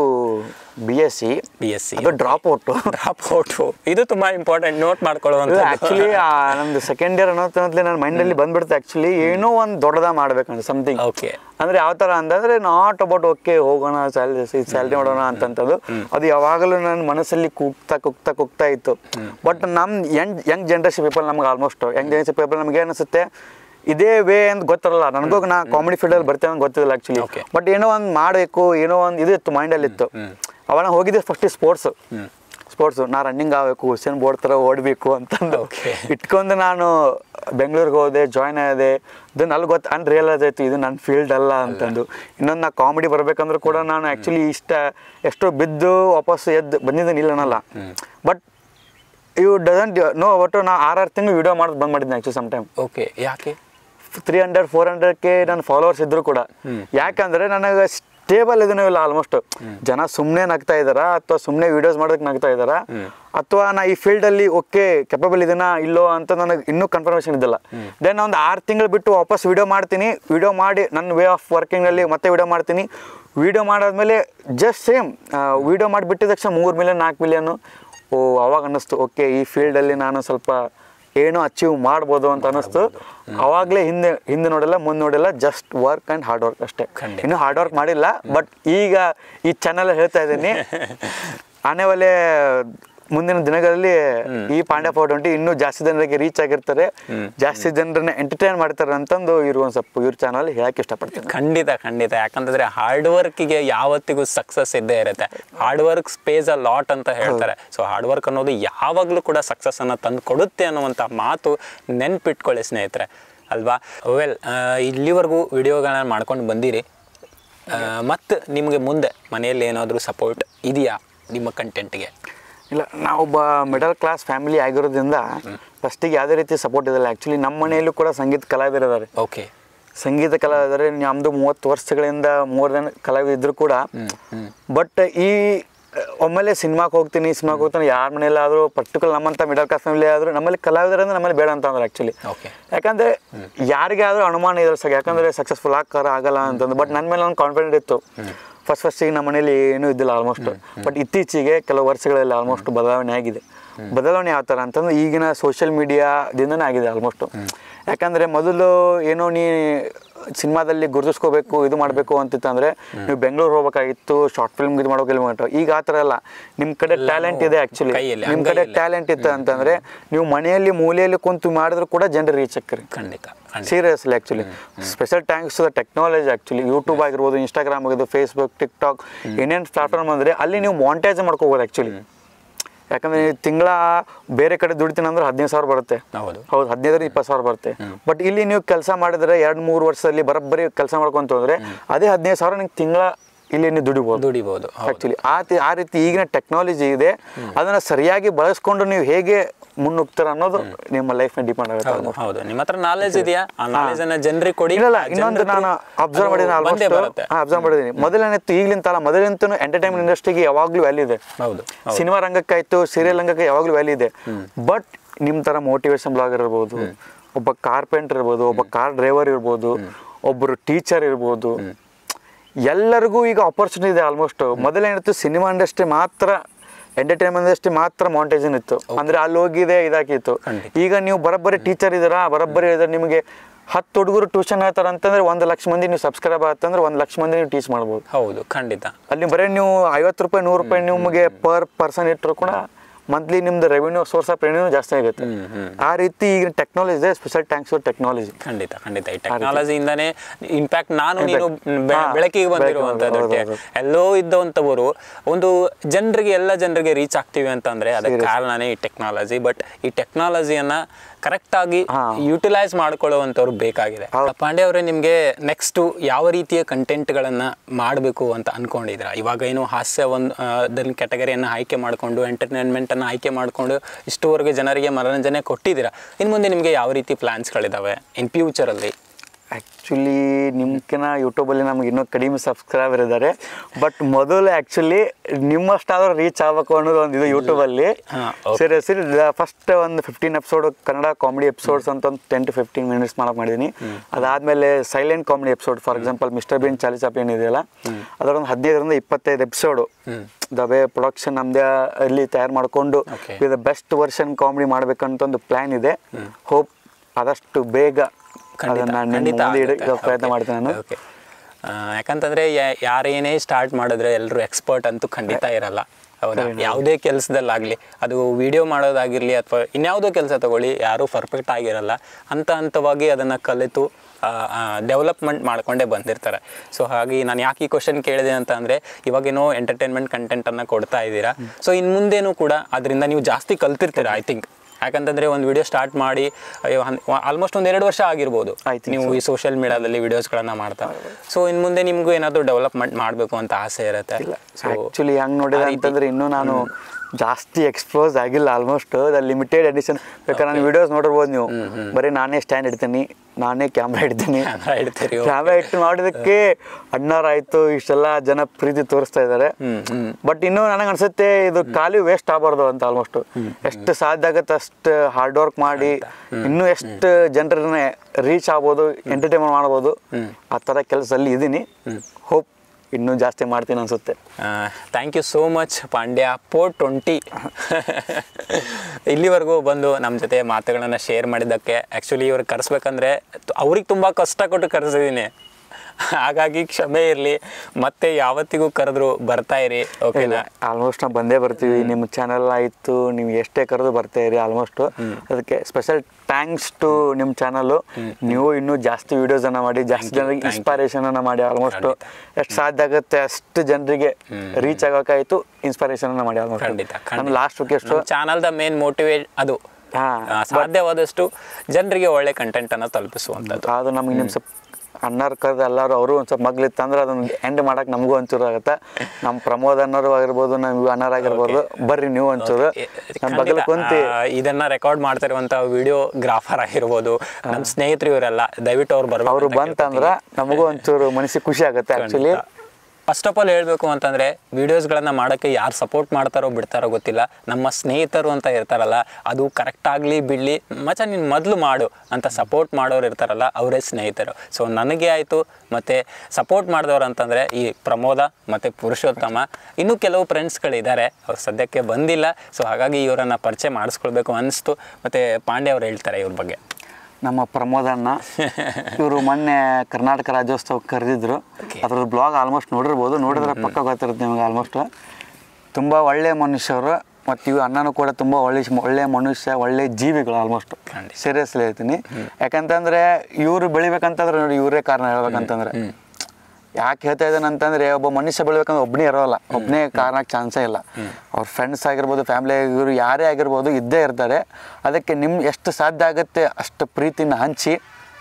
B S C B S C ಅದು ಡ್ರಾಪ್ ಔಟು ಡ್ರಾಪ್ ಔಟು ಇದು ತುಂಬ ಇಂಪಾರ್ಟೆಂಟ್ ನೋಟ್ ಮಾಡ್ಕೊಳ್ಳುವಂಥ ಆಕ್ಚುಲಿ ನಮ್ದು ಸೆಕೆಂಡ್ ಇಯರ್ ಅನ್ನೋದ್ರಲ್ಲಿ ನನ್ನ ಮೈಂಡಲ್ಲಿ ಬಂದ್ಬಿಡುತ್ತೆ ಆಕ್ಚುಲಿ ಏನೋ ಒಂದು ದೊಡ್ಡದ ಮಾಡ್ಬೇಕಂತ ಸಮಥಿಂಗ್ ಓಕೆ ಅಂದ್ರೆ ಯಾವ ಥರ ಅಂತಂದ್ರೆ ನಾಟ್ ಅಬೌಟ್ ಓಕೆ ಹೋಗೋಣ ಸ್ಯಾಲ್ರಿ ಸ್ಯಾಲ್ರಿ ಮಾಡೋಣ ಅಂತಂತದ್ದು ಅದು ಯಾವಾಗಲೂ ನನ್ನ ಮನಸ್ಸಲ್ಲಿ ಕುಗ್ತಾ ಕುಗ್ತಾ ಕುಗ್ತಾ ಇತ್ತು ಬಟ್ ನಮ್ಮ ಯಂಗ್ ಯಂಗ್ ಜನ್ರೇಷನ್ ಪೀಪಲ್ ನಮ್ಗೆ ಆಲ್ಮೋಸ್ಟ್ ಯಂಗ್ ಜನ್ರೇಷನ್ ಪೀಪಲ್ ನಮ್ಗೆ ಏನಿಸುತ್ತೆ ಇದೇ ವೇ ಅಂತ ಗೊತ್ತಿರಲ್ಲ ನನಗೂ ನಾ ಕಾಮಿಡಿ ಫೀಲ್ಡಲ್ಲಿ ಬರ್ತೇವೆ ಅಂತ ಗೊತ್ತಿಲ್ಲ ಆ್ಯಕ್ಚುಲಿ Okay. ಬಟ್ ಏನೋ ಒಂದು ಮಾಡಬೇಕು ಏನೋ ಒಂದು ಇದು ಇತ್ತು ಮೈಂಡಲ್ಲಿ ಇತ್ತು ಅವಾಗ ನಾನು ಹೋಗಿದ್ದೆ ಫಸ್ಟ್ ಸ್ಪೋರ್ಟ್ಸ್ ಸ್ಪೋರ್ಟ್ಸು ನಾ ರನ್ನಿಂಗ್ ಆಗಬೇಕು ಹುಸೇನ್ ಬೋರ್ಡ್ ಥರ ಓಡಬೇಕು ಅಂತಂದು Okay. ಇಟ್ಕೊಂಡು ನಾನು ಬೆಂಗಳೂರಿಗೆ ಹೋದೆ ಜಾಯ್ನ್ ಆದೆ ಇದು ಅಲ್ಲಿ ಗೊತ್ತು ಅನ್ ರಿಯಲೈಸ್ ಆಯ್ತು ಇದು ನನ್ನ ಫೀಲ್ಡ್ ಅಲ್ಲ ಅಂತಂದು ಇನ್ನೊಂದು ನಾ ಕಾಮಿಡಿ ಬರ್ಬೇಕಂದ್ರೂ ಕೂಡ ನಾನು ಆ್ಯಕ್ಚುಲಿ ಇಷ್ಟ ಎಷ್ಟೋ ಬಿದ್ದು ವಾಪಸ್ ಎದ್ದು ಬಂದಿದ್ದೇನೆ ಇಲ್ಲ ಅನ್ನಲ್ಲ ಬಟ್ ಇವು ಡಸಂಟ್ ನೋ ಒಟ್ಟು ನಾ ಆರಾರು ತಿಂಗಳು ವಿಡಿಯೋ ಮಾಡೋದು ಬಂದ್ ಮಾಡಿದ್ದೆ ಆ್ಯಕ್ಚುಲಿ ಸಮ್ ಟೈಮ್ ಓಕೆ ಯಾಕೆ ತ್ರೀ ಹಂಡ್ರೆಡ್ ಫೋರ್ ಹಂಡ್ರೆಡ್ಗೆ ನನ್ನ ಫಾಲೋವರ್ಸ್ ಇದ್ರು ಕೂಡ ಯಾಕಂದ್ರೆ ನನಗೆ ಸ್ಟೇಬಲ್ ಇದನ್ನೂ ಇಲ್ಲ ಆಲ್ಮೋಸ್ಟ್ ಜನ ಸುಮ್ಮನೆ ನಗ್ತಾ ಇದ್ದಾರಾ ಅಥವಾ ಸುಮ್ಮನೆ ವಿಡಿಯೋಸ್ ಮಾಡೋದಕ್ಕೆ ನಗ್ತಾ ಇದ್ದಾರಾ ಅಥವಾ ನಾ ಈ ಫೀಲ್ಡಲ್ಲಿ ಓಕೆ ಕೆಪಬಲ್ ಇದನ್ನ ಇಲ್ಲೋ ಅಂತ ನನಗೆ ಇನ್ನೂ ಕನ್ಫರ್ಮೇಷನ್ ಇದ್ದಿಲ್ಲ ದೆನ್ ಒಂದು ಆರು ತಿಂಗಳು ಬಿಟ್ಟು ವಾಪಸ್ ವಿಡಿಯೋ ಮಾಡ್ತೀನಿ ವಿಡಿಯೋ ಮಾಡಿ ನನ್ನ ವೇ ಆಫ್ ವರ್ಕಿಂಗಲ್ಲಿ ಮತ್ತೆ ವಿಡಿಯೋ ಮಾಡ್ತೀನಿ ವಿಡಿಯೋ ಮಾಡಾದ್ಮೇಲೆ ಜಸ್ಟ್ ಸೇಮ್ ವಿಡಿಯೋ ಮಾಡಿಬಿಟ್ಟಿದ ತಕ್ಷಣ ಮೂರು ಮಿಲಿಯನ್ ನಾಲ್ಕು ಮಿಲಿಯನು ಓ ಅವಾಗ ಅನ್ನಿಸ್ತು ಓಕೆ ಈ ಫೀಲ್ಡಲ್ಲಿ ನಾನು ಸ್ವಲ್ಪ ಏನೋ ಅಚೀವ್ ಮಾಡ್ಬೋದು ಅಂತ ಅನ್ನಿಸ್ತು ಅವಾಗಲೇ ಹಿಂದೆ ಹಿಂದೆ ನೋಡಿಲ್ಲ ಮುಂದೆ ನೋಡಿಲ್ಲ just work and hard work ಅಷ್ಟೇ ಖಂಡಿತ. ಇನ್ನೂ ಹಾರ್ಡ್ ವರ್ಕ್ ಮಾಡಿಲ್ಲ ಬಟ್ ಈಗ ಈ ಚಾನಲ್ ಹೇಳ್ತಾ ಇದ್ದೀನಿ ಆನೆವಲೆ ಮುಂದಿನ ದಿನಗಳಲ್ಲಿ ಈ ಪಾಂಡ್ಯ ಫೋರ್ ಟ್ವೆಂಟಿ ಇನ್ನೂ ಜಾಸ್ತಿ ಜನರಿಗೆ ರೀಚ್ ಆಗಿರ್ತಾರೆ ಜಾಸ್ತಿ ಜನರನ್ನ ಎಂಟರ್ಟೈನ್ ಮಾಡ್ತಾರೆ ಅಂತಂದು ಇರುವ ಒಂದು ಸ್ವಲ್ಪ ಇವ್ರ ಚಾನಲ್ ಹೇಳಕ್ಕೆ ಇಷ್ಟಪಡ್ತೀನಿ ಖಂಡಿತ ಖಂಡಿತ ಯಾಕಂತಂದ್ರೆ ಹಾರ್ಡ್ ವರ್ಕಿಗೆ ಯಾವತ್ತಿಗೂ ಸಕ್ಸಸ್ ಇದ್ದೇ ಇರುತ್ತೆ hard work pays a lot ಅಂತ ಹೇಳ್ತಾರೆ ಸೊ ಹಾರ್ಡ್ ವರ್ಕ್ ಅನ್ನೋದು ಯಾವಾಗಲೂ ಕೂಡ ಸಕ್ಸಸ್ ಅನ್ನ ತಂದು ಕೊಡುತ್ತೆ ಅನ್ನುವಂಥ ಮಾತು ನೆನ್ಪಿಟ್ಕೊಳ್ಳಿ ಸ್ನೇಹಿತರೆ ಅಲ್ವಾ ವೆಲ್ ಇಲ್ಲಿವರೆಗೂ ವಿಡಿಯೋಗಳನ್ನ ಮಾಡ್ಕೊಂಡು ಬಂದಿರಿ ಮತ್ತು ನಿಮಗೆ ಮುಂದೆ ಮನೆಯಲ್ಲಿ ಏನಾದರೂ ಸಪೋರ್ಟ್ ಇದೆಯಾ ನಿಮ್ಮ ಕಂಟೆಂಟ್ಗೆ ಇಲ್ಲ ನಾವೊಬ್ಬ ಮಿಡಲ್ ಕ್ಲಾಸ್ ಫ್ಯಾಮಿಲಿ ಆಗಿರೋದ್ರಿಂದ ಫಸ್ಟಿಗೆ ಯಾವುದೇ ರೀತಿ ಸಪೋರ್ಟ್ ಇರಲ್ಲ ಆ್ಯಕ್ಚುಲಿ ನಮ್ಮ ಮನೆಯಲ್ಲೂ ಕೂಡ ಸಂಗೀತ ಕಲಾವಿದರಿದ್ದಾರೆ ಓಕೆ ಸಂಗೀತ ಕಲಾವಿದರೆ ನಮ್ಮದು ಮೂವತ್ತು ವರ್ಷಗಳಿಂದ ಮೂರು ಜನ ಕಲಾವಿದರು ಕೂಡ ಬಟ್ ಈ ಒಮ್ಮೆಲೆ ಸಿನಿಮಾಗೆ ಹೋಗ್ತೀನಿ ಸಿನಿಮಾಗೆ ಹೋಗ್ತೀನಿ ಯಾರ ಮನೆಯಲ್ಲಾದರೂ ಪರ್ಟಿಕ್ಯುಲರ್ ನಮ್ಮಂಥ ಮಿಡಲ್ ಕ್ಲಾಸ್ ಫ್ಯಾಮಿಲಿ ಆದರೂ ನಮ್ಮಲ್ಲಿ ಕಲಾವಿದರಂದ್ರೆ ನಮ್ಮಲ್ಲಿ ಬೇಡ ಅಂತ ಅಂದ್ರೆ ಆ್ಯಕ್ಚುಲಿ ಓಕೆ ಯಾಕಂದರೆ ಯಾರಿಗಾದ್ರೂ ಅನುಮಾನ ಇದೆ ಸರ್ ಯಾಕಂದರೆ ಸಕ್ಸಸ್ಫುಲ್ ಆಗ್ತಾರ ಆಗಲ್ಲ ಅಂತಂದು ಬಟ್ ನನ್ನ ಮೇಲೆ ಒಂದು ಕಾನ್ಫಿಡೆಂಟ್ ಇತ್ತು ಫಸ್ಟ್ ಫಸ್ಟಿಗೆ ನಮ್ಮ ಮನೇಲಿ ಏನೂ ಇದ್ದಿಲ್ಲ ಆಲ್ಮೋಸ್ಟ್ ಬಟ್ ಇತ್ತೀಚೆಗೆ ಕೆಲವು ವರ್ಷಗಳಲ್ಲಿ ಆಲ್ಮೋಸ್ಟ್ ಬದಲಾವಣೆ ಆಗಿದೆ ಬದಲಾವಣೆ ಯಾವ ಥರ ಅಂತಂದ್ರೆ ಈಗಿನ ಸೋಷಿಯಲ್ ಮೀಡಿಯಾದಿಂದನೇ ಆಗಿದೆ ಆಲ್ಮೋಸ್ಟ್ ಯಾಕಂದರೆ ಮೊದಲು ಏನೋ ನೀ ಸಿನಿಮಾದಲ್ಲಿ ಗುರುತಿಸ್ಕೋಬೇಕು ಇದು ಮಾಡಬೇಕು ಅಂತಿತ್ತಂದ್ರೆ ನೀವು ಬೆಂಗಳೂರು ಹೋಗ್ಬೇಕಾಗಿತ್ತು ಶಾರ್ಟ್ ಫಿಲ್ಮ್ ಇದು ಮಾಡೋಕೆ ಈಗ ಆ ಥರ ಅಲ್ಲ ನಿಮ್ಮ ಕಡೆ ಟ್ಯಾಲೆಂಟ್ ಇದೆ ಆ್ಯಕ್ಚುಲಿ ಕೈಯಲ್ಲಿ, ನಿಮ್ಮ ಕಡೆ ಅಂಗೈಯಲ್ಲಿ. ಟ್ಯಾಲೆಂಟ್ ಇತ್ತು ಅಂತಂದ್ರೆ ನೀವು ಮನೆಯಲ್ಲಿ ಮೂಲೆಯಲ್ಲಿ ಕುಂತು ಮಾಡಿದ್ರು ಕೂಡ ಜನರು ರೀಚ್ ಆಕ್ರಿ ಖಂಡಿತ ಖಂಡಿತ seriously actually special thanks to the technology actually YouTube ಆಗಿರ್ಬೋದು ಇನ್ಸ್ಟಾಗ್ರಾಮ್ ಆಗಿರ್ಬೋದು ಫೇಸ್ಬುಕ್ ಟಿಕ್ ಟಾಕ್ ಏನೇನು ಪ್ಲಾಟ್ಫಾರ್ಮ್ ಅಂದರೆ ಅಲ್ಲಿ ನೀವು ಮಾನಿಟೈಸ್ ಮಾಡ್ಕೋಬೋದು ಆ್ಯಕ್ಚುಲಿ ಯಾಕಂದ್ರೆ ನೀವು ತಿಂಗಳ ಬೇರೆ ಕಡೆ ದುಡಿತೀನಿ ಅಂದ್ರೆ ಹದಿನೈದು ಸಾವಿರ ಬರುತ್ತೆ ಹೌದು ಹೌದು ಹದಿನೈದರಿಂದ ಇಪ್ಪತ್ತು ಸಾವಿರ ಬರುತ್ತೆ ಬಟ್ ಇಲ್ಲಿ ನೀವು ಕೆಲಸ ಮಾಡಿದ್ರೆ ಎರಡು ಮೂರು ವರ್ಷದಲ್ಲಿ ಬರೋಬ್ಬರಿ ಕೆಲಸ ಮಾಡ್ಕೊಂತ ಹೋದ್ರೆ ಅದೇ ಹದಿನೈದು ಸಾವಿರ ನಿಮ್ಗೆ ತಿಂಗಳ ಇಲ್ಲಿ ನೀವು ದುಡಿಬೋದು ದುಡಿಬೋದು ಹೌದು ಆಕ್ಚುಲಿ ಆ ತಿ- ಆ ರೀತಿ ಈಗಿನ ಟೆಕ್ನಾಲಜಿ ಇದೆ ಅದನ್ನ ಸರಿಯಾಗಿ ಬಳಸ್ಕೊಂಡು ನೀವು ಹೇಗೆ ಮುನ್ನುಗ್ತೀರ ಅನ್ನೋದು ನಿಮ್ಮ ಲೈಫ್ ಡಿಪೆಂಡ್ ಆಗುತ್ತೆ ಹೌದು ಹೌದು ನಿಮ್ಮ ಹತ್ರ ನಾಲೆಜ್ ಇದೆಯಾ ಆ ನಾಲೆಜ್ ಅನ್ನ ಜನರಿಗೆ ಕೊಡಿ ಇಲ್ಲ ಆ ಇನ್ನೊಂದು ಜನರ ನಾನು through ಅಬ್ಸರ್ವ್ ಅದು ಮಾಡಿದ್ದೀನಿ ಬಂದೇ ಆಲ್ಮೋಸ್ಟ್ ಬರುತ್ತೆ ಅಬ್ಸರ್ವ್ ಮಾಡಿದ್ದೀನಿ ಮೊದಲನೇತ್ತು ಈಗಲಿಂತ ಅಲ್ಲ ಮೊದಲಿಂತನೂ ಎಂಟರ್ಟೈನ್ಮೆಂಟ್ ಇಂಡಸ್ಟ್ರಿಗೆ ಯಾವಾಗಲೂ ವ್ಯಾಲ್ಯೂ ಇದೆ ಹೌದು ಹೌದು ಸಿನಿಮಾ ರಂಗಕ್ಕಾಯ್ತು ಸೀರಿಯಲ್ ರಂಗಕ್ಕೆ ಯಾವಾಗಲೂ ವ್ಯಾಲ್ಯೂ ಇದೆ ಬಟ್ ನಿಮ್ಮ ಥರ ಮೋಟಿವೇಶನ್ ಬ್ಲಾಗರ್ ಇರ್ಬೋದು ಒಬ್ಬ ಕಾರ್ಪೆಂಟರ್ ಇರ್ಬೋದು ಒಬ್ಬ ಕಾರ್ ಡ್ರೈವರ್ ಇರ್ಬೋದು ಒಬ್ಬರು ಟೀಚರ್ ಇರ್ಬೋದು ಎಲ್ಲರಿಗೂ ಈಗ ಆಪರ್ಚುನಿಟಿ ಇದೆ ಆಲ್ಮೋಸ್ಟ್ ಮೊದಲೇನಿತ್ತು ಸಿನಿಮಾ ಇಂಡಸ್ಟ್ರಿ ಮಾತ್ರ ಎಂಟರ್ಟೈನ್ಮೆಂಟ್ ಅಷ್ಟೇ ಮಾತ್ರ ಮಾನಿಟೈಸೇಷನ್ ಇತ್ತು ಅಂದ್ರೆ ಅಲ್ಲಿ ಹೋಗಿದೆ ಇದಾಕಿತ್ತು ಖಂಡಿತ. ಈಗ ನೀವು ಬರೋಬ್ಬರಿ ಟೀಚರ್ ಇದ್ದೀರಾ ಬರೋಬ್ಬರಿ ಇದ್ದಾರೆ ನಿಮಗೆ ಹತ್ತು ಹುಡುಗರು ಟ್ಯೂಷನ್ ಹೇಳ್ತಾರೆ ಅಂತಂದ್ರೆ ಒಂದು ಲಕ್ಷ ಮಂದಿ ನೀವು ಸಬ್ಸ್ಕ್ರೈಬ್ ಆತಂದ್ರೆ ಒಂದು ಲಕ್ಷ ಮಂದಿ ನೀವು ಟೀಚ್ ಮಾಡ್ಬೋದು ಹೌದು ಖಂಡಿತ ಅಲ್ಲಿ ಬರೀ ನೀವು ಐವತ್ತು ರೂಪಾಯಿ ನೂರು ರೂಪಾಯಿ ನಿಮಗೆ ಪರ್ ಪರ್ಸನ್ ಇಟ್ಟರು ಕೂಡ ಮಂತ್ಲಿ ನಿಮ್ದು ರೆವಿನ್ಯೂ ಸೋರ್ಸ್ ಆಫ್ ರೆವಿನ್ಯೂ ಜಾಸ್ತಿ ಆಗುತ್ತೆ ಹ್ಮ್, ಹ್ಮ್. ಆ ರೀತಿ ಈಗ ಟೆಕ್ನಾಲಜಿ ಇದೆ ಸ್ಪೆಷಲ್ ಥ್ಯಾಂಕ್ಸ್ ಫಾರ್ ಟೆಕ್ನಾಲಜಿ ಖಂಡಿತ ಖಂಡಿತ ಈ ಟೆಕ್ನಾಲಜಿಯಿಂದಾನೇ ಇನ್ಫ್ಯಾಕ್ಟ್ ನಾನು ನೀನು ಬೆ- ಹಾ, ಬೆಳಕಿಗೆ ಬೆಳಕಿಗೆ ಬಂದಿರುವಂಥದ್ದು ಹೌದು, ಹೌದು. ಎಲ್ಲೋ ಇದ್ದವಂಥವರು ಒಂದು ಜನರಿಗೆ ಎಲ್ಲ ಜನರಿಗೆ ರೀಚ್ ಆಗ್ತೀವಿ ಅಂತಂದ್ರೆ ಅದಕ್ಕೆ ಕಾರಣನೇ ಈ ಟೆಕ್ನಾಲಜಿ ಬಟ್ ಈ ಟೆಕ್ನಾಲಜಿಯನ್ನ ಕರೆಕ್ಟ್ ಆಗಿ ಹಾ. ಯುಟಿಲೈಸ್ ಮಾಡ್ಕೊಳ್ಳುವಂಥವ್ರು ಬೇಕಾಗಿದೆ ಪಾಂಡೆ ಅವರೇ ನಿಮಗೆ ನೆಕ್ಸ್ಟ್ ಯಾವ ರೀತಿಯ ಕಂಟೆಂಟ್ಗಳನ್ನು ಮಾಡಬೇಕು ಅಂತ ಅನ್ಕೊಂಡಿದ್ದೀರಾ ಇವಾಗ ಏನು ಹಾಸ್ಯ ಒಂದು ಅದನ್ನ ಕೆಟಗರಿಯನ್ನು ಆಯ್ಕೆ ಮಾಡಿಕೊಂಡು ಎಂಟರ್ಟೈನ್ಮೆಂಟನ್ನು ಆಯ್ಕೆ ಮಾಡಿಕೊಂಡು ಇಷ್ಟುವರೆಗೆ ಜನರಿಗೆ ಮನೋರಂಜನೆ ಕೊಟ್ಟಿದ್ದೀರಾ ಇನ್ನು ಮುಂದೆ ನಿಮಗೆ ಯಾವ ರೀತಿ ಪ್ಲ್ಯಾನ್ಸ್ಗಳಿದ್ದಾವೆ ಇನ್ ಫ್ಯೂಚರಲ್ಲಿ ಆ್ಯಕ್ಚುಲಿ ನಿಮ್ಕಿನ ಯೂಟ್ಯೂಬಲ್ಲಿ ನಮ್ಗೆ ಇನ್ನೂ ಕಡಿಮೆ ಸಬ್ಸ್ಕ್ರೈಬರ್ ಇದ್ದಾರೆ ಬಟ್ ಮೊದಲು ಆ್ಯಕ್ಚುಲಿ ನಿಮ್ಮಷ್ಟಾದ್ರೂ ರೀಚ್ ಆಗಬೇಕು ಅನ್ನೋದು ಒಂದು ಇದು ಯೂಟ್ಯೂಬಲ್ಲಿ ಹಾ, okay. ಸರಿ ಸರಿ ಫಸ್ಟ್ ಒಂದು fifteen episode Kannada comedy episodes ಅಂತ ಒಂದು ಟೆನ್ ಟು ಫಿಫ್ಟೀನ್ ಮಿನಿಟ್ಸ್ ಮಾಡಕ್ಕೆ ಮಾಡಿದ್ದೀನಿ ಅದಾದಮೇಲೆ silent comedy episode for example Mister Bean ಚಾಲಿಸ್ ಅಪ್ ಏನಿದೆಯಲ್ಲ ಅದರೊಂದು ಹದಿನೈದರಿಂದ ಇಪ್ಪತ್ತೈದು ಎಪಿಸೋಡು ದಬೆ ಪ್ರೊಡಕ್ಷನ್ ನಮ್ಮದೇ ಅಲ್ಲಿ ತಯಾರು ಮಾಡಿಕೊಂಡು Okay. With best version comedy ಮಾಡ್ಬೇಕಂತ ಒಂದು ಪ್ಲ್ಯಾನ್ ಇದೆ ಹೋಪ್ ಆದಷ್ಟು ಬೇಗ ಖಂಡಿತ ಅದನ್ನ ನಿಮ್ಮ ಖಂಡಿತ ಮುಂದೆ ಇಡೋ- ಆಗುತ್ತೆ. ಇಡೋ ಪ್ರಯತ್ನ Okay. ಮಾಡ್ತೀನಿ ನಾನು Okay. ಆ, ಯಾಕಂತಂದ್ರೆ ಯಾ- ಯಾರೇನೇ ಸ್ಟಾರ್ಟ್ ಮಾಡಿದ್ರೆ ಎಲ್ಲರೂ ಎಕ್ಸ್ಪರ್ಟ್ ಅಂತೂ ಖಂಡಿತ ಇರಲ್ಲ ಹೌದಾ ಯಾವುದೇ ಕೆಲಸದಲ್ಲಾಗಲಿ ಅದು ವಿಡಿಯೋ ಮಾಡೋದಾಗಿರಲಿ ಅಥವಾ ಇನ್ಯಾವುದೋ ಕೆಲಸ ತಗೊಳ್ಳಿ ಯಾರೂ ಪರ್ಫೆಕ್ಟ್ ಆಗಿರಲ್ಲ ಹಂತ ಹಂತವಾಗಿ ಅದನ್ನು ಕಲಿತು ಡೆವಲಪ್ಮೆಂಟ್ ಮಾಡ್ಕೊಂಡೇ ಬಂದಿರ್ತಾರೆ ಸೊ ಹಾಗೆ ನಾನು ಯಾಕೆ ಈ ಕ್ವಶನ್ ಕೇಳಿದೆ ಅಂತ ಅಂದರೆ ಇವಾಗೇನೋ ಎಂಟರ್ಟೈನ್ಮೆಂಟ್ ಕಂಟೆಂಟನ್ನು ಕೊಡ್ತಾ ಇದ್ದೀರಾ ಸೊ ಇನ್ನು ಮುಂದೇನೂ ಕೂಡ ಅದರಿಂದ ನೀವು ಜಾಸ್ತಿ ಕಲ್ತಿರ್ತೀರಾ ಐ ಥಿಂಕ್ ಯಾಕಂತಂದರೆ ಒಂದು ವಿಡಿಯೋ ಸ್ಟಾರ್ಟ್ ಮಾಡಿ ಆಲ್ಮೋಸ್ಟ್ ಒಂದು ಎರಡು ವರ್ಷ ಆಗಿರ್ಬೋದು I think ನೀವು ಈ ಸೋಷಿಯಲ್ ಮೀಡಿಯಾದಲ್ಲಿ ವಿಡಿಯೋಸ್ಗಳನ್ನ ಮಾಡ್ತಾ ಸೊ ಇನ್ನು ಮುಂದೆ ನಿಮಗೂ ಏನಾದರೂ ಡೆವಲಪ್ಮೆಂಟ್ ಮಾಡಬೇಕು ಅಂತ ಆಸೆ ಇರುತ್ತೆ ಸೊ ಆ್ಯಕ್ಚುಲಿ ಹಂಗೆ ನೋಡಿದೆ ಆ ರೀತಿ. ಅಂತಂದ್ರೆ ಇನ್ನೂ ನಾನು ಜಾಸ್ತಿ ಎಕ್ಸ್ಪೋಸ್ ಆಗಿಲ್ಲ ಆಲ್ಮೋಸ್ಟ್ ದ ಲಿಮಿಟೆಡ್ ಎಡಿಷನ್ ಬೇಕಾದ್ರೆ ನಾನು ವಿಡಿಯೋಸ್ ನೋಡಿರ್ಬೋದು ನೀವು ಬರೀ ನಾನೇ ಸ್ಟ್ಯಾಂಡ್ ಇಡ್ತೀನಿ ನಾನೇ ಕ್ಯಾಮ್ರಾ ಇಡ್ತೀನಿ Camera ಇಡ್ತೀರಿ, okay. ಕ್ಯಾಮ್ರಾ ಇಟ್ಟು ಮಾಡಿದಕ್ಕೆ ಅಣ್ಣಾರಾಯ್ತು ಇಷ್ಟೆಲ್ಲ ಜನ ಪ್ರೀತಿ ತೋರಿಸ್ತಾ ಇದ್ದಾರೆ ಹ್ಮ್, ಹ್ಮ್. ಬಟ್ ಇನ್ನೂ ನನಗೆ ಅನ್ಸುತ್ತೆ ಇದು ಖಾಲಿ ವೇಸ್ಟ್ ಆಗಬಾರ್ದು ಅಂತ ಆಲ್ಮೋಸ್ಟ್ ಎಷ್ಟು ಸಾಧ್ಯ ಆಗತ್ತೆ ಅಷ್ಟು ಹಾರ್ಡ್ ವರ್ಕ್ ಮಾಡಿ ಇನ್ನೂ ಎಷ್ಟು ಜನರನ್ನ ರೀಚ್ ಆಗ್ಬೋದು ಎಂಟರ್ಟೈನ್ಮೆಂಟ್ ಮಾಡ್ಬೋದು ಆ ಥರ ಕೆಲಸದಲ್ಲಿ ಇದ್ದೀನಿ ಹೋಪ್ ಇನ್ನೂ ಜಾಸ್ತಿ ಮಾಡ್ತೀನಿ ಅನ್ಸುತ್ತೆ thank you so much Pandya four twenty ಇಲ್ಲಿವರೆಗೂ ಬಂದು ನಮ್ಮ ಜೊತೆ ಮಾತುಗಳನ್ನು ಶೇರ್ ಮಾಡಿದ್ದಕ್ಕೆ ಆ್ಯಕ್ಚುಲಿ ಇವ್ರಿಗೆ ಕರೆಸ್ಬೇಕಂದ್ರೆ ಅವ್ರಿಗೆ ತುಂಬ ಕಷ್ಟ ಕೊಟ್ಟು ಕರೆಸಿದ್ದೀನಿ ಹಾಗಾಗಿ ಕ್ಷಮೆ ಇರಲಿ ಮತ್ತೆ ಯಾವತ್ತಿಗೂ ಕರೆದ್ರು ಬರ್ತಾ ಇರಿ ಓಕೆನಾ ಆಲ್ಮೋಸ್ಟ್ ನಾವು ಬಂದೇ ಬರ್ತೀವಿ ನಿಮ್ಮ ಚಾನಲ್ ಆಯಿತು ನೀವು ಎಷ್ಟೇ ಕರೆದು ಬರ್ತಾ ಇರಿ ಆಲ್ಮೋಸ್ಟ್ ಅದಕ್ಕೆ ಸ್ಪೆಷಲ್ ಥ್ಯಾಂಕ್ಸ್ ಟು ನಿಮ್ಮ ಚಾನಲ್ಲು ನೀವು ಇನ್ನೂ ಜಾಸ್ತಿ ವಿಡಿಯೋಸ್ ಅನ್ನ ಮಾಡಿ ಜಾಸ್ತಿ Thank you, ಜನರಿಗೆ thank you. ಇನ್ಸ್ಪೈರೇಷನ್ ಅನ್ನ ಮಾಡಿ ಆಲ್ಮೋಸ್ಟ್ ಖಂಡಿತ. ಎಷ್ಟು ಸಾಧ್ಯ ಆಗುತ್ತೆ ಅಷ್ಟು ಜನರಿಗೆ ರೀಚ್ ಆಗೋಕ್ಕಾಯ್ತು ಇನ್ಸ್ಪಿರೇಷನ್ ಅನ್ನ ಮಾಡಿ ಆಲ್ಮೋಸ್ಟ್ ಖಂಡಿತ ನಮ್ಮ ಲಾಸ್ಟ್ ರಿಕ್ವೆಸ್ಟ್ ಚಾನಲ್ದ ಮೇನ್ ಮೋಟಿವೇಟ್ ಅದು ಹಾ ಆ, ಸಾಧ್ಯವಾದಷ್ಟು ಜನರಿಗೆ ಒಳ್ಳೆ ಕಂಟೆಂಟನ್ನು ತಲುಪಿಸುವಂಥದ್ದು ಅದು ನಮಗೆ ನಿಮ್ಮ ಸ್ವಲ್ಪ ಅಣ್ಣಾರ್ ಕರೆದು ಎಲ್ಲರೂ ಅವರು ಒಂದು ಸ್ವಲ್ಪ ಮಗ್ಲಿತ್ತಂದ್ರೆ ಅದನ್ನ ಎಂಡ್ ಮಾಡಕ್ಕೆ ನಮಗೂ ಒಂಚೂರು ಆಗುತ್ತೆ ನಮ್ಮ ಪ್ರಮೋದ್ ಅಣ್ಣರು ಆಗಿರ್ಬೋದು ನಮ್ಮ ಅಣ್ಣಾರ್ ಆಗಿರ್ಬೋದು ಬರ್ರಿ ನೀವು ಒಂಚೂರು ನಮ್ಮ ಬಗಲ್ ಖಂಡಿತ. ಕುಂತಿ ಆ, ಇದನ್ನ ರೆಕಾರ್ಡ್ ಮಾಡ್ತಿರುವಂತ ವಿಡಿಯೋಗ್ರಾಫರ್ ಆಗಿರ್ಬೋದು ನಮ್ಮ ಸ್ನೇಹಿತರು ಇವರೆಲ್ಲ ದಯವಿಟ್ಟು ಅವ್ರು ಬರ್ಬೇಕು ಅವರು ಅಂತ ಬಂತಂದ್ರ ನಮಗೂ ಒಂಚೂರು ಮನಸ್ಸಿಗೆ ಖುಷಿ ಆಗುತ್ತೆ ಆಕ್ಚುಲಿ ಫಸ್ಟ್ ಆಫ್ ಆಲ್ ಹೇಳಬೇಕು ಅಂತಂದರೆ ವೀಡಿಯೋಸ್ಗಳನ್ನು ಮಾಡೋಕ್ಕೆ ಯಾರು ಸಪೋರ್ಟ್ ಮಾಡ್ತಾರೋ ಬಿಡ್ತಾರೋ ಗೊತ್ತಿಲ್ಲ ನಮ್ಮ ಸ್ನೇಹಿತರು ಅಂತ ಇರ್ತಾರಲ್ಲ ಅದು ಕರೆಕ್ಟ್ ಆಗಲಿ ಬಿಡಲಿ ಮಚ್ಚ ನೀನು ಮೊದಲು ಮಾಡು ಅಂತ ಸಪೋರ್ಟ್ ಮಾಡೋರು ಇರ್ತಾರಲ್ಲ ಅವರೇ ಸ್ನೇಹಿತರು ಸೊ ನನಗೆ ಆಯಿತು ಮತ್ತು ಸಪೋರ್ಟ್ ಮಾಡಿದವ್ರು ಅಂತಂದರೆ ಈ ಪ್ರಮೋದ ಮತ್ತು ಪುರುಷೋತ್ತಮ ಇನ್ನೂ ಕೆಲವು ಫ್ರೆಂಡ್ಸ್ಗಳಿದ್ದಾರೆ ಅವ್ರು ಸದ್ಯಕ್ಕೆ ಬಂದಿಲ್ಲ ಸೊ ಹಾಗಾಗಿ ಇವರನ್ನು ಪರಿಚಯ ಮಾಡಿಸ್ಕೊಳ್ಬೇಕು ಅನಿಸ್ತು ಮತ್ತು ಪಾಂಡೆ ಅವ್ರು ಹೇಳ್ತಾರೆ ಇವ್ರ ಬಗ್ಗೆ ನಮ್ಮ ಪ್ರಮೋದ್ ಅಣ್ಣ ಇವರು ಮೊನ್ನೆ ಕರ್ನಾಟಕ ರಾಜ್ಯೋತ್ಸವ ಕರೆದಿದ್ರು ಅದ್ರದ್ದು ಬ್ಲಾಗ್ ಆಲ್ಮೋಸ್ಟ್ ನೋಡಿರ್ಬೋದು ನೋಡಿದ್ರೆ ಪಕ್ಕ ಗೊತ್ತಿರುತ್ತೆ ನಿಮಗೆ ಆಲ್ಮೋಸ್ಟ್ ತುಂಬ ಒಳ್ಳೆ ಮನುಷ್ಯರು ಮತ್ತು ಇವು ಅಣ್ಣನೂ ಕೂಡ ತುಂಬ ಒಳ್ಳೆ ಒಳ್ಳೆ ಮನುಷ್ಯ ಒಳ್ಳೆ ಜೀವಿಗಳು ಆಲ್ಮೋಸ್ಟ್ ಖಂಡಿತ. ಸೀರಿಯಸ್ಲಿ ಹೇಳ್ತೀನಿ ಯಾಕಂತಂದ್ರೆ ಇವರು ಬೆಳಿಬೇಕಂತಂದ್ರೆ ನೋಡಿ ಇವರೇ ಕಾರಣ ಹೇಳ್ಬೇಕಂತಂದ್ರೆ ಯಾಕೆ ಹೇಳ್ತಾ ಇದ್ದಾನೆ ಅಂತಂದ್ರೆ ಒಬ್ಬ ಮನುಷ್ಯ ಬೆಳಿಬೇಕಂದ್ರೆ ಒಬ್ಬನೇ ಇರೋಲ್ಲ ಒಬ್ಬನೇ ಕಾರಣಕ್ಕೆ ಚಾನ್ಸೇ ಇಲ್ಲ ಅವ್ರ ಫ್ರೆಂಡ್ಸ್ ಆಗಿರ್ಬೋದು ಫ್ಯಾಮಿಲಿ ಆಗಿರ್ಬೋದು ಯಾರೇ ಆಗಿರ್ಬೋದು ಇದ್ದೇ ಇರ್ತಾರೆ ಅದಕ್ಕೆ ನಿಮ್ಮ ಎಷ್ಟು ಸಾಧ್ಯ ಆಗುತ್ತೆ ಅಷ್ಟು ಪ್ರೀತಿನ ಹಂಚಿ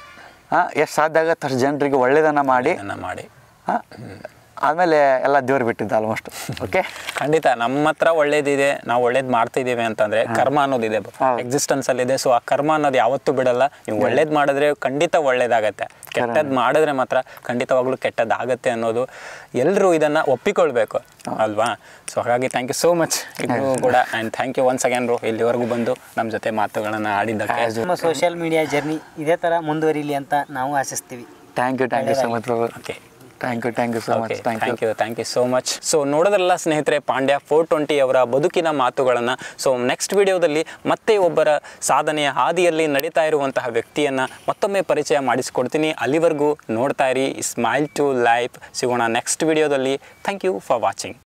ಹಾಂ ಎಷ್ಟು ಸಾಧ್ಯ ಆಗುತ್ತೆ ಅಷ್ಟು ಜನರಿಗೆ ಒಳ್ಳೇದನ್ನು ಮಾಡಿ ಇದನ್ನು ಮಾಡಿ ಹಾಂ ಆಮೇಲೆ ಎಲ್ಲ ದೇವ್ರು ಬಿಟ್ಟಿದ್ದು ಆಲ್ಮೋಸ್ಟ್ ಓಕೆ ಖಂಡಿತ ನಮ್ಮ ಹತ್ರ ಒಳ್ಳೇದಿದೆ ನಾವು ಒಳ್ಳೇದು ಮಾಡ್ತಿದ್ದೀವಿ ಅಂತಂದ್ರೆ ಕರ್ಮ ಅನ್ನೋದಿದೆ ಎಕ್ಸಿಸ್ಟೆನ್ಸ್ ಅಲ್ಲಿ ಇದೆ ಸೊ ಆ ಕರ್ಮ ಅನ್ನೋದು ಯಾವತ್ತೂ ಬಿಡಲ್ಲ ನೀವು ಒಳ್ಳೇದು ಮಾಡಿದ್ರೆ ಖಂಡಿತ ಒಳ್ಳೇದಾಗತ್ತೆ ಕೆಟ್ಟದ್ದು ಮಾಡಿದ್ರೆ ಮಾತ್ರ ಖಂಡಿತವಾಗ್ಲೂ ಕೆಟ್ಟದ್ದಾಗತ್ತೆ ಅನ್ನೋದು ಎಲ್ಲರೂ ಇದನ್ನ ಒಪ್ಪಿಕೊಳ್ಬೇಕು ಅಲ್ವಾ ಸೊ ಹಾಗಾಗಿ ಥ್ಯಾಂಕ್ ಯು ಸೋ ಮಚ್ ಇಬ್ಬರು ಕೂಡ and thank you once again ರು ಇಲ್ಲಿವರೆಗೂ ಬಂದು ನಮ್ಮ ಜೊತೆ ಮಾತುಗಳನ್ನು ಆಡಿದ್ದಕ್ಕೆ ನಮ್ಮ ಸೋಷಿಯಲ್ ಮೀಡಿಯಾ ಜರ್ನಿ ಇದೇ ಥರ ಮುಂದುವರಿಲಿ ಅಂತ ನಾವು ಆಶಿಸ್ತೀವಿ thank you thank you so much okay thank you thank you so much thank you thank you thank you so much so ನೋಡೋದ್ರಲ್ಲ ಸ್ನೇಹಿತರೆ ಪಾಂಡ್ಯ ಫೋರ್ ಟ್ವೆಂಟಿ ಅವರ ಬದುಕಿನ ಮಾತುಗಳನ್ನು ಸೊ ನೆಕ್ಸ್ಟ್ ವಿಡಿಯೋದಲ್ಲಿ ಮತ್ತೆ ಒಬ್ಬರ ಸಾಧನೆಯ ಹಾದಿಯಲ್ಲಿ ನಡೀತಾ ಇರುವಂತಹ ವ್ಯಕ್ತಿಯನ್ನು ಮತ್ತೊಮ್ಮೆ ಪರಿಚಯ ಮಾಡಿಸ್ಕೊಡ್ತೀನಿ ಅಲ್ಲಿವರೆಗೂ ನೋಡ್ತಾ ಇರಿ ಸ್ಮೈಲ್ ಟು ಲೈಫ್ ಸಿಗೋಣ ನೆಕ್ಸ್ಟ್ ವಿಡಿಯೋದಲ್ಲಿ ಥ್ಯಾಂಕ್ ಯು ಫಾರ್ ವಾಚಿಂಗ್